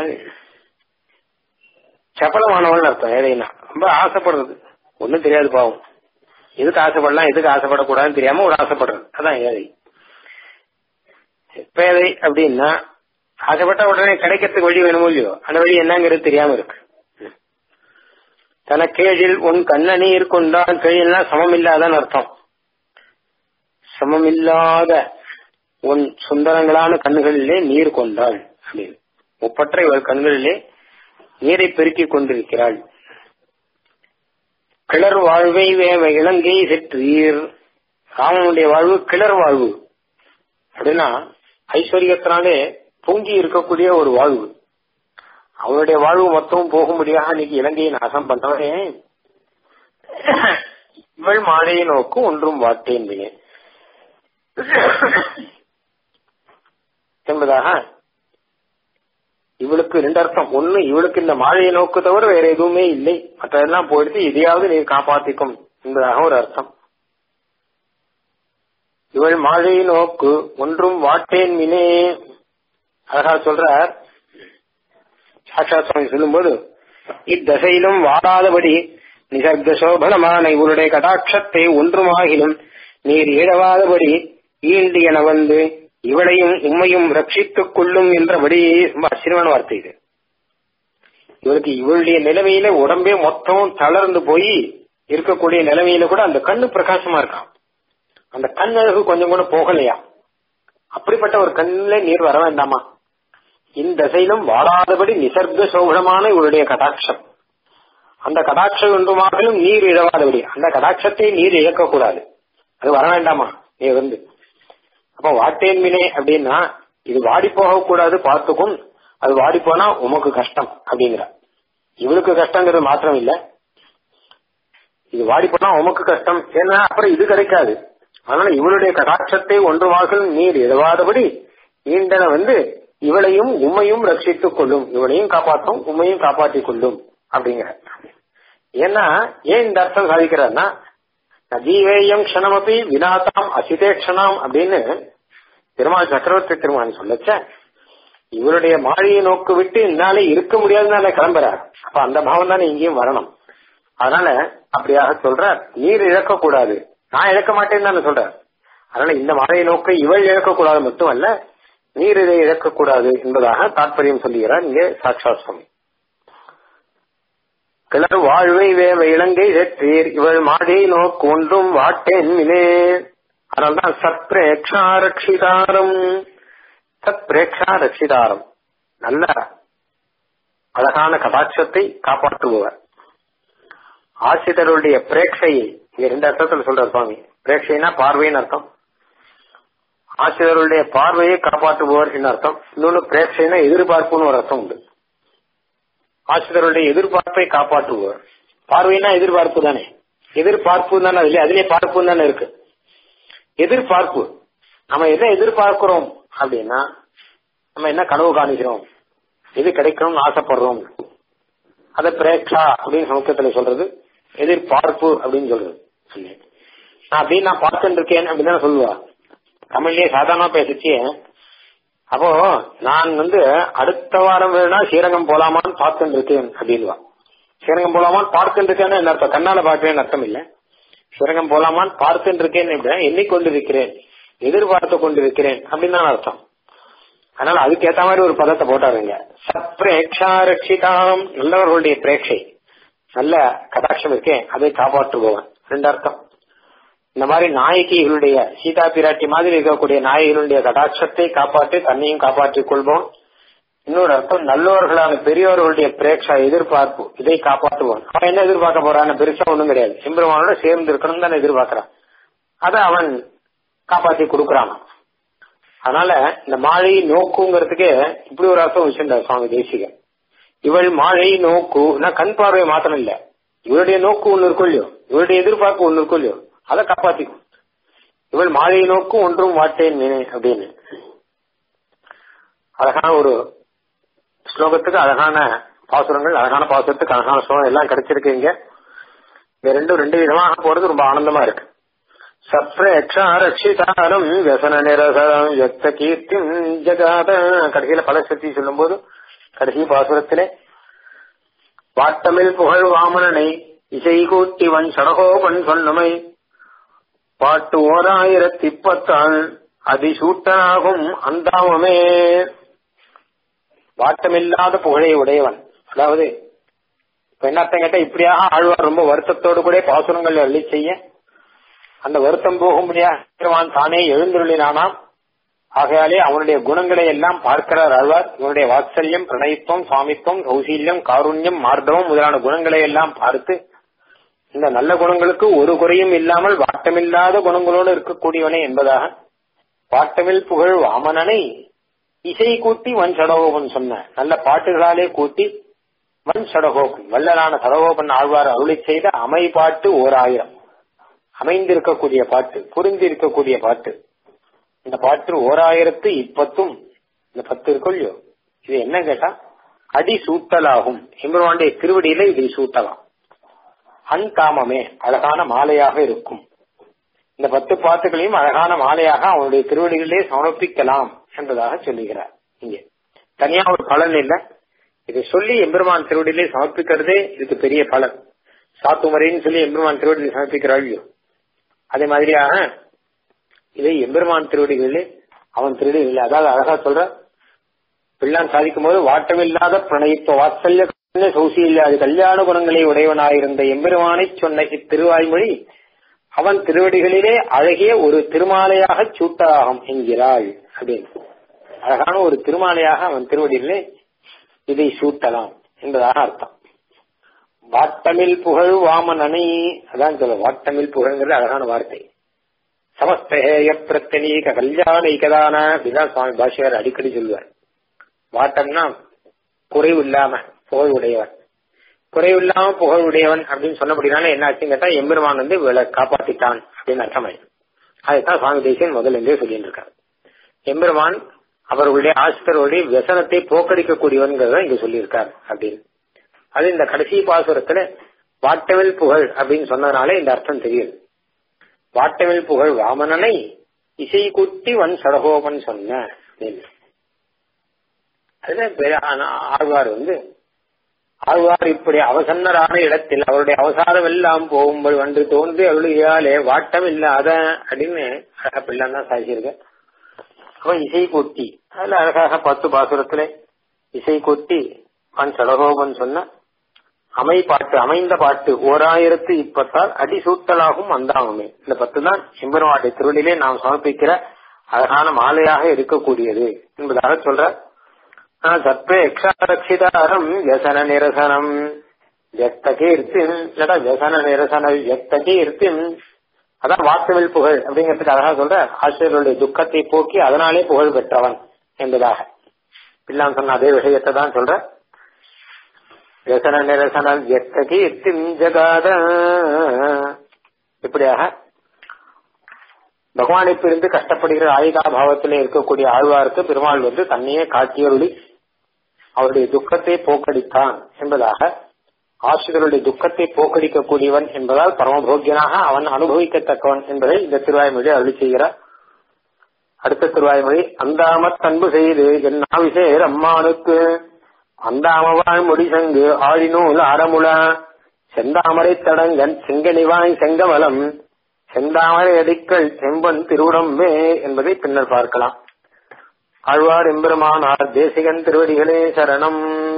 சபலமானவள் அர்த்தம் ஏழைனா ரொம்ப ஆசைப்படுறது ஒன்னும் தெரியாது பாவம் எதுக்கு ஆசைப்படலாம் எதுக்கு ஆசைப்படக்கூடாதுன்னு தெரியாம ஒரு ஆசைப்படுறது அதான் ஏழை பேதை அப்படின்னா ஆசைப்பட்ட உடனே கிடைக்கிறதுக்கு வழி வேணுமோ இல்லையோ அந்த வழி என்னங்கிறது தெரியாம இருக்கு தனக்கேழில் உன் கண்ண நீர் கொண்டான் கேழில்னா சமம் இல்லாதன்னு அர்த்தம் சமமில்லாத உன் சுந்தரங்களான கண்களிலே நீர் கொண்டாள் அப்படின்னு ஒப்பற்ற இவள் கண்களிலே நீரை பெருக்கிக் கொண்டிருக்கிறாள் கிளர் வாழ்வை வேவ இலங்கை செற்றீர் ராமனுடைய வாழ்வு கிளர் வாழ்வு அப்படின்னா ஐஸ்வர்யத்தினாலே பொங்கி இருக்கக்கூடிய ஒரு வாழ்வு அவனுடைய வாழ்வு மொத்தமும் போகும்படியாக இன்னைக்கு இலங்கையை நாசம் பண்ணவனே இவள் மாலையை நோக்கு ஒன்றும் வாட்டேன் என்பதாக இவளுக்கு ரெண்டு அர்த்தம் ஒண்ணு இவளுக்கு இந்த மாழையை நோக்கு தவிர வேற எதுவுமே இல்லை மற்றதெல்லாம் போயிடுத்து இதையாவது நீர் காப்பாத்திக்கும் என்பதாக ஒரு அர்த்தம் இவள் மாழையை நோக்கு ஒன்றும் வாட்டேன் மினே அழகா சொல்றார் சாட்சா சுவாமி சொல்லும்போது இத்தசையிலும் வாடாதபடி நிசர்க சோபனமான இவருடைய கடாட்சத்தை ஒன்றுமாகிலும் நீர் இழவாதபடி ஈண்டு என வந்து இவளையும் உம்மையும் ரட்சித்துக் கொள்ளும் என்றபடி ரொம்ப ஆச்சரியமான வார்த்தை இது இவருக்கு இவளுடைய நிலைமையில உடம்பே மொத்தம் தளர்ந்து போய் இருக்கக்கூடிய நிலைமையில கூட அந்த கண்ணு பிரகாசமா இருக்கான் அந்த கண் அழகு கொஞ்சம் கூட போகலையா அப்படிப்பட்ட ஒரு கண்ணில நீர் வர வேண்டாமா இந்த திசையிலும் வாழாதபடி நிசர்க சோகமான இவருடைய கடாட்சம் அந்த கடாட்சம் ஒன்றுமாகலும் நீர் இழவாதபடி அந்த கடாட்சத்தை நீர் இழக்கக்கூடாது அது வர வேண்டாமா நீ வந்து அப்ப வாட்டேன் வினை அப்படின்னா இது வாடி போகக்கூடாது பார்த்துக்கும் அது வாடி போனா உமக்கு கஷ்டம் அப்படிங்கிற இவளுக்கு கஷ்டங்கிறது மாத்திரம் இல்ல இது வாடி போனா உமக்கு கஷ்டம் ஏன்னா அப்புறம் இது கிடைக்காது அதனால இவளுடைய கடாட்சத்தை ஒன்றுமாக நீர் எழுவாதபடி ஈண்டன வந்து இவளையும் உம்மையும் ரட்சித்துக் கொள்ளும் இவளையும் காப்பாற்றும் உம்மையும் காப்பாற்றிக் கொள்ளும் அப்படிங்கிற ஏன்னா ஏன் இந்த அர்த்தம் சாதிக்கிறார்னா ஜீவேயம் க்ஷணமப்பி வினாதாம் அசிதே க்ஷணம் அப்படின்னு பெருமாள் சக்கரவர்த்தி திருமான் சொல்லச்ச இவருடைய மாழியை நோக்கு விட்டு என்னாலே இருக்க முடியாதுன்னு கிளம்புறார் அப்ப அந்த பாவம் தானே இங்கேயும் வரணும் அதனால அப்படியாக சொல்றார் நீர் இழக்கக்கூடாது நான் இழக்க மாட்டேன்னு தானே சொல்றார் அதனால இந்த மாழையை நோக்க இவள் இழக்கக்கூடாது மட்டுமல்ல நீர் இதை இழக்கக்கூடாது என்பதாக தாற்பயம் சொல்லுகிறார் இங்கே சாட்சாத் சுவாமி கிளர் வாழ்வை வேவ இலங்கை செற்றீர் இவள் மாடியை நோக்கு ஒன்றும் வாட்டேன் மினே அதனால்தான் சத்ரேக்ஷா ரட்சிதாரம் சத்ரேக்ஷா ரட்சிதாரம் நல்ல அழகான கடாட்சத்தை காப்பாற்றுபவர் ஆசிரியருடைய பிரேட்சையை இங்க ரெண்டு அர்த்தத்தில் சொல்றார் சுவாமி பிரேட்சைனா பார்வைன்னு அர்த்தம் ஆசிரியருடைய பார்வையை காப்பாற்றுபவர் என்ன அர்த்தம் இன்னொன்னு பிரேட்சைனா எதிர்பார்ப்புன்னு ஒரு அர்த்தம் உண்டு ஆசிரியருடைய எதிர்பார்ப்பை காப்பாற்றுபவர் பார்வைனா எதிர்பார்ப்பு தானே எதிர்பார்ப்பு தானே அதுல அதுலயே பார்ப்பு தானே இருக்கு எதிர்பார்ப்பு நம்ம எதை எதிர்பார்க்கிறோம் அப்படின்னா நம்ம என்ன கனவு காணிக்கிறோம் எது கிடைக்கணும்னு ஆசைப்படுறோம் அத பிரேக்ஷா அப்படின்னு சமுக்கத்துல சொல்றது எதிர்பார்ப்பு அப்படின்னு சொல்றது நான் அப்படின்னு நான் பார்த்துட்டு இருக்கேன் அப்படின்னு தானே சொல்லுவா தமிழ்லயே சாதாரணமா பேசிச்சு அப்போ நான் வந்து அடுத்த வாரம் வேணா ஸ்ரீரங்கம் போலாமான்னு பார்த்துட்டு இருக்கேன் அப்படின்வா ஸ்ரீரங்கம் போலாமான்னு பார்த்துட்டு இருக்கேன்னு என்ன அர்த்தம் கண்ணால பார்க்கிறேன்னு அர்த்தம் இல்ல ஸ்ரீரங்கம் போலாமான்னு பார்த்துட்டு இருக்கேன் எண்ணிக்கொண்டிருக்கிறேன் எதிர்பார்த்து கொண்டிருக்கிறேன் அப்படின்னு தான் அர்த்தம் அதனால அதுக்கு ஏத்த மாதிரி ஒரு பதத்தை போட்டாருங்க சப்ரேக்ஷா ரட்சிதாம் நல்லவர்களுடைய பிரேட்சை நல்ல கடாட்சம் இருக்கேன் அதை காப்பாற்றுபவன் ரெண்டு அர்த்தம் இந்த மாதிரி நாயகிகளுடைய சீதா பிராட்டி மாதிரி இருக்கக்கூடிய நாயகிகளுடைய கடாட்சத்தை காப்பாற்றி தன்னையும் காப்பாற்றிக் கொள்வோம் இன்னொரு அர்த்தம் நல்லவர்களான பெரியவர்களுடைய பிரேட்சா எதிர்பார்ப்பு இதை காப்பாற்றுவான் அவன் என்ன எதிர்பார்க்க போறான் பெருசா ஒண்ணும் கிடையாது எம்பெருமானோட சேர்ந்து இருக்கணும் தானே எதிர்பார்க்கறான் அதை அவன் காப்பாத்தி கொடுக்கறான் அதனால இந்த மாழை நோக்குங்கிறதுக்கு இப்படி ஒரு அர்த்தம் வச்சிருந்தார் சுவாமி தேசிகன் இவள் மாழை நோக்கு நான் கண் பார்வை மாத்திரம் இல்ல இவளுடைய நோக்கு ஒண்ணு இருக்கும் இல்லையோ இவளுடைய எதிர்பார்ப்பு ஒண்ணு இருக்கும் இல்லையோ அதை காப்பாத்திக்கும் இவள் மாழை நோக்கு ஒன்றும் மாட்டேன் அப்படின்னு அழகான ஒரு ஸ்லோகத்துக்கு அழகான பாசுரங்கள் அழகான பாசுரத்துக்கு அழகான ஸ்லோகம் எல்லாம் கிடைச்சிருக்கு இங்க இந்த ரெண்டும் ரெண்டு விதமாக போறது ரொம்ப ஆனந்தமா இருக்கு சப்ரேக்ஷா ரட்சிதாரம் व्यसन நிரசரம் யக்த கீர்த்திம் ஜகாத கடைசியில பலசக்தி சொல்லும் போது கடைசி பாசுரத்திலே வாட்டமில் புகழ் வாமனனை இசை கூட்டிவன் சடகோபன் சொன்னமை பாட்டு ஓராயிரத்தி இப்பத்தால் அதிசூட்டனாகும் அந்தாமமே வாட்டமில்லாத புகழை உடையவன் அதாவது இப்ப என்ன அர்த்தம் கேட்டா இப்படியாக ஆழ்வார் ரொம்ப வருத்தத்தோடு கூட பாசுரங்கள் அள்ளி செய்ய அந்த வருத்தம் போகும்படியாக தானே எழுந்துருளினானாம் ஆகையாலே அவனுடைய குணங்களை எல்லாம் பார்க்கிறார் ஆழ்வார் இவனுடைய வாத்சல்யம் பிரணயித்துவம் சுவாமித்துவம் கௌசல்யம் காருண்யம் மார்தவம் முதலான குணங்களை எல்லாம் பார்த்து இந்த நல்ல குணங்களுக்கு ஒரு குறையும் இல்லாமல் வாட்டமில்லாத குணங்களோடு இருக்கக்கூடியவனே என்பதாக வாட்டமில் புகழ் வாமனனை இசை கூட்டி வன் சடகோபன் சொன்ன நல்ல பாட்டுகளாலே கூட்டி வன் சடகோபன் வல்லலான சடகோபன் ஆழ்வார் அருளை செய்த அமை பாட்டு ஓர் ஆயிரம் அமைந்திருக்கக்கூடிய பாட்டு புரிந்திருக்கக்கூடிய பாட்டு இந்த பாட்டு ஓர் ஆயிரத்து இப்பத்தும் இந்த பத்து இருக்கொள்ளியோ இது என்ன கேட்டா அடி சூட்டலாகும் எம்பெருமானுடைய திருவடியில இதை சூட்டலாம் அன் காமமே அழகான மாலையாக இருக்கும் இந்த பத்து பாட்டுகளையும் அழகான மாலையாக அவனுடைய திருவடிகளிலே சமர்ப்பிக்கலாம் என்பதாக சொல்லுகிறார் இங்கே தனியா ஒரு பலன் இல்ல இதை சொல்லி எம்பெருமான் திருவடியிலே சமர்ப்பிக்கிறதே இதுக்கு பெரிய பலன் சாத்துமறைன்னு சொல்லி எம்பெருமான் திருவடியிலே சமர்ப்பிக்கிறாள் அதே மாதிரியாக இதை எம்பெருமான் திருவடிகளிலே அவன் திருவடிகளில் அதாவது அழகா சொல்ற பிள்ளான் சாதிக்கும் போது வாட்டமில்லாத பிரணயித்த வாத்சல்ய சௌசி இல்லாத கல்யாண குணங்களை உடையவனாயிருந்த எம்பெருமானை சொன்ன இத்திருவாய்மொழி அவன் திருவடிகளிலே அழகிய ஒரு திருமாலையாக சூட்டாகும் என்கிறாள் அப்படின்னு அழகான ஒரு திருமாலையாக அவன் திருவடிகளிலே இதை சூட்டலாம் என்பதாக அர்த்தம் வாட்டமில் புகழ் வாமனனை அதான் சொல்ல வாட்டமில் புகழ்ங்கிறது அழகான வார்த்தை சமஸ்தேய பிரத்தனீக கல்யாண இகதான அப்படிதான் சுவாமி பாஷையார் அடிக்கடி சொல்லுவார் வாட்டம்னா குறைவு இல்லாம புகழ் உடையவன் குறைவு இல்லாம புகழ் உடையவன் அப்படின்னு சொன்னபடினால என்ன ஆச்சுன்னு கேட்டா எம்பெருமான் வந்து இவளை காப்பாத்திட்டான் அப்படின்னு அர்த்தமாயிடும் அதுதான் சுவாமி தேசியன் முதல்ல இருந்தே சொல்லிட்டு இருக்காரு எம்பெருமான் அவர்களுடைய ஆசிரியருடைய व्यसனத்தை போக்கடிக்கக்கூடியவன்கிறத இங்க சொல்லியிருக்கார் அப்படின்னு அது இந்த கடைசி பாசுரத்துல வாட்டவில் புகழ் அப்படின்னு சொன்னதுனாலே இந்த அர்த்தம் தெரியுது வாட்டவில் புகழ் வாமனனை இசை குட்டி வன் சடகோபன் சொன்ன அப்படின்னு. அதுல பெரிய ஆனா- ஆழ்வார் வந்து ஆழ்வார் இப்படி அவசன்னரான இடத்தில் அவருடைய அவசாரம் எல்லாம் போகும்போது வந்து தோன்றி அருளியாலே வாட்டம் இல்லாத அப்படின்னு அழகா பிள்ளான் தான் சாதிச்சிருக்க அவன் இசை கொட்டி அதுல அழகாக பத்து பாசுரத்துல இசை கொட்டி அவன் சடகோபன் சொன்ன அமை பாட்டு அமைந்த பாட்டு ஓர் ஆயிரத்து இப்பத்தால் அடி சூட்டலாகும் அந்தாமமே இந்த பத்து தான் எம்பெருமாட்டை திருவள்ளிலே நாம் சமர்ப்பிக்கிற அழகான மாலையாக இருக்கக்கூடியது என்பதாக சொல்ற சத்வேக்ஷாரட்சிதாரம் வியசன நிரசனம் வியக்த கீர்த்திம் இல்லடா வியசன நிரசன வியக்த கீர்த்திம் அதான் வாக்குவில் புகழ் அப்படிங்கிறதுக்கு அழகா சொல்ற ஆசிரியர்களுடைய துக்கத்தை போக்கி அதனாலே புகழ் பெற்றவன் என்பதாக பிள்ளான் சொன்ன அதே விஷயத்தை தான் சொல்ற வியசன நிரசன வியக்த கீர்த்திம் ஜகாத இப்படியாக பகவானை பிரிந்து கஷ்டப்படுகிற ஆயுதா பாவத்திலே இருக்கக்கூடிய ஆழ்வாருக்கு பெருமாள் வந்து தன்னையே காட்டியருளி அவருடைய துக்கத்தை போக்கடித்தான் என்பதாக ஆசிரியருடைய துக்கத்தை போக்கடிக்கக்கூடியவன் என்பதால் பரமபோக்கியனாக அவன் அனுபவிக்கத்தக்கவன் என்பதை இந்த திருவாய்மொழி அருளி செய்கிறார் அடுத்த திருவாய்மொழி அந்தாமத் அன்பு செய்து என் ஆவிசேர் அம்மானுக்கு அந்தாமவாய் முடிசங்கு ஆழிநூல் அறமுல செந்தாமரை தடங்கன் செங்கனிவாய் செங்கமலம் செந்தாமரை அடிக்கள் செம்பன் திருவுடம்பே என்பதை பின்னர் பார்க்கலாம் ஆழ்வார் எம்பெருமானார் தேசிகன் திருவடிகளே சரணம்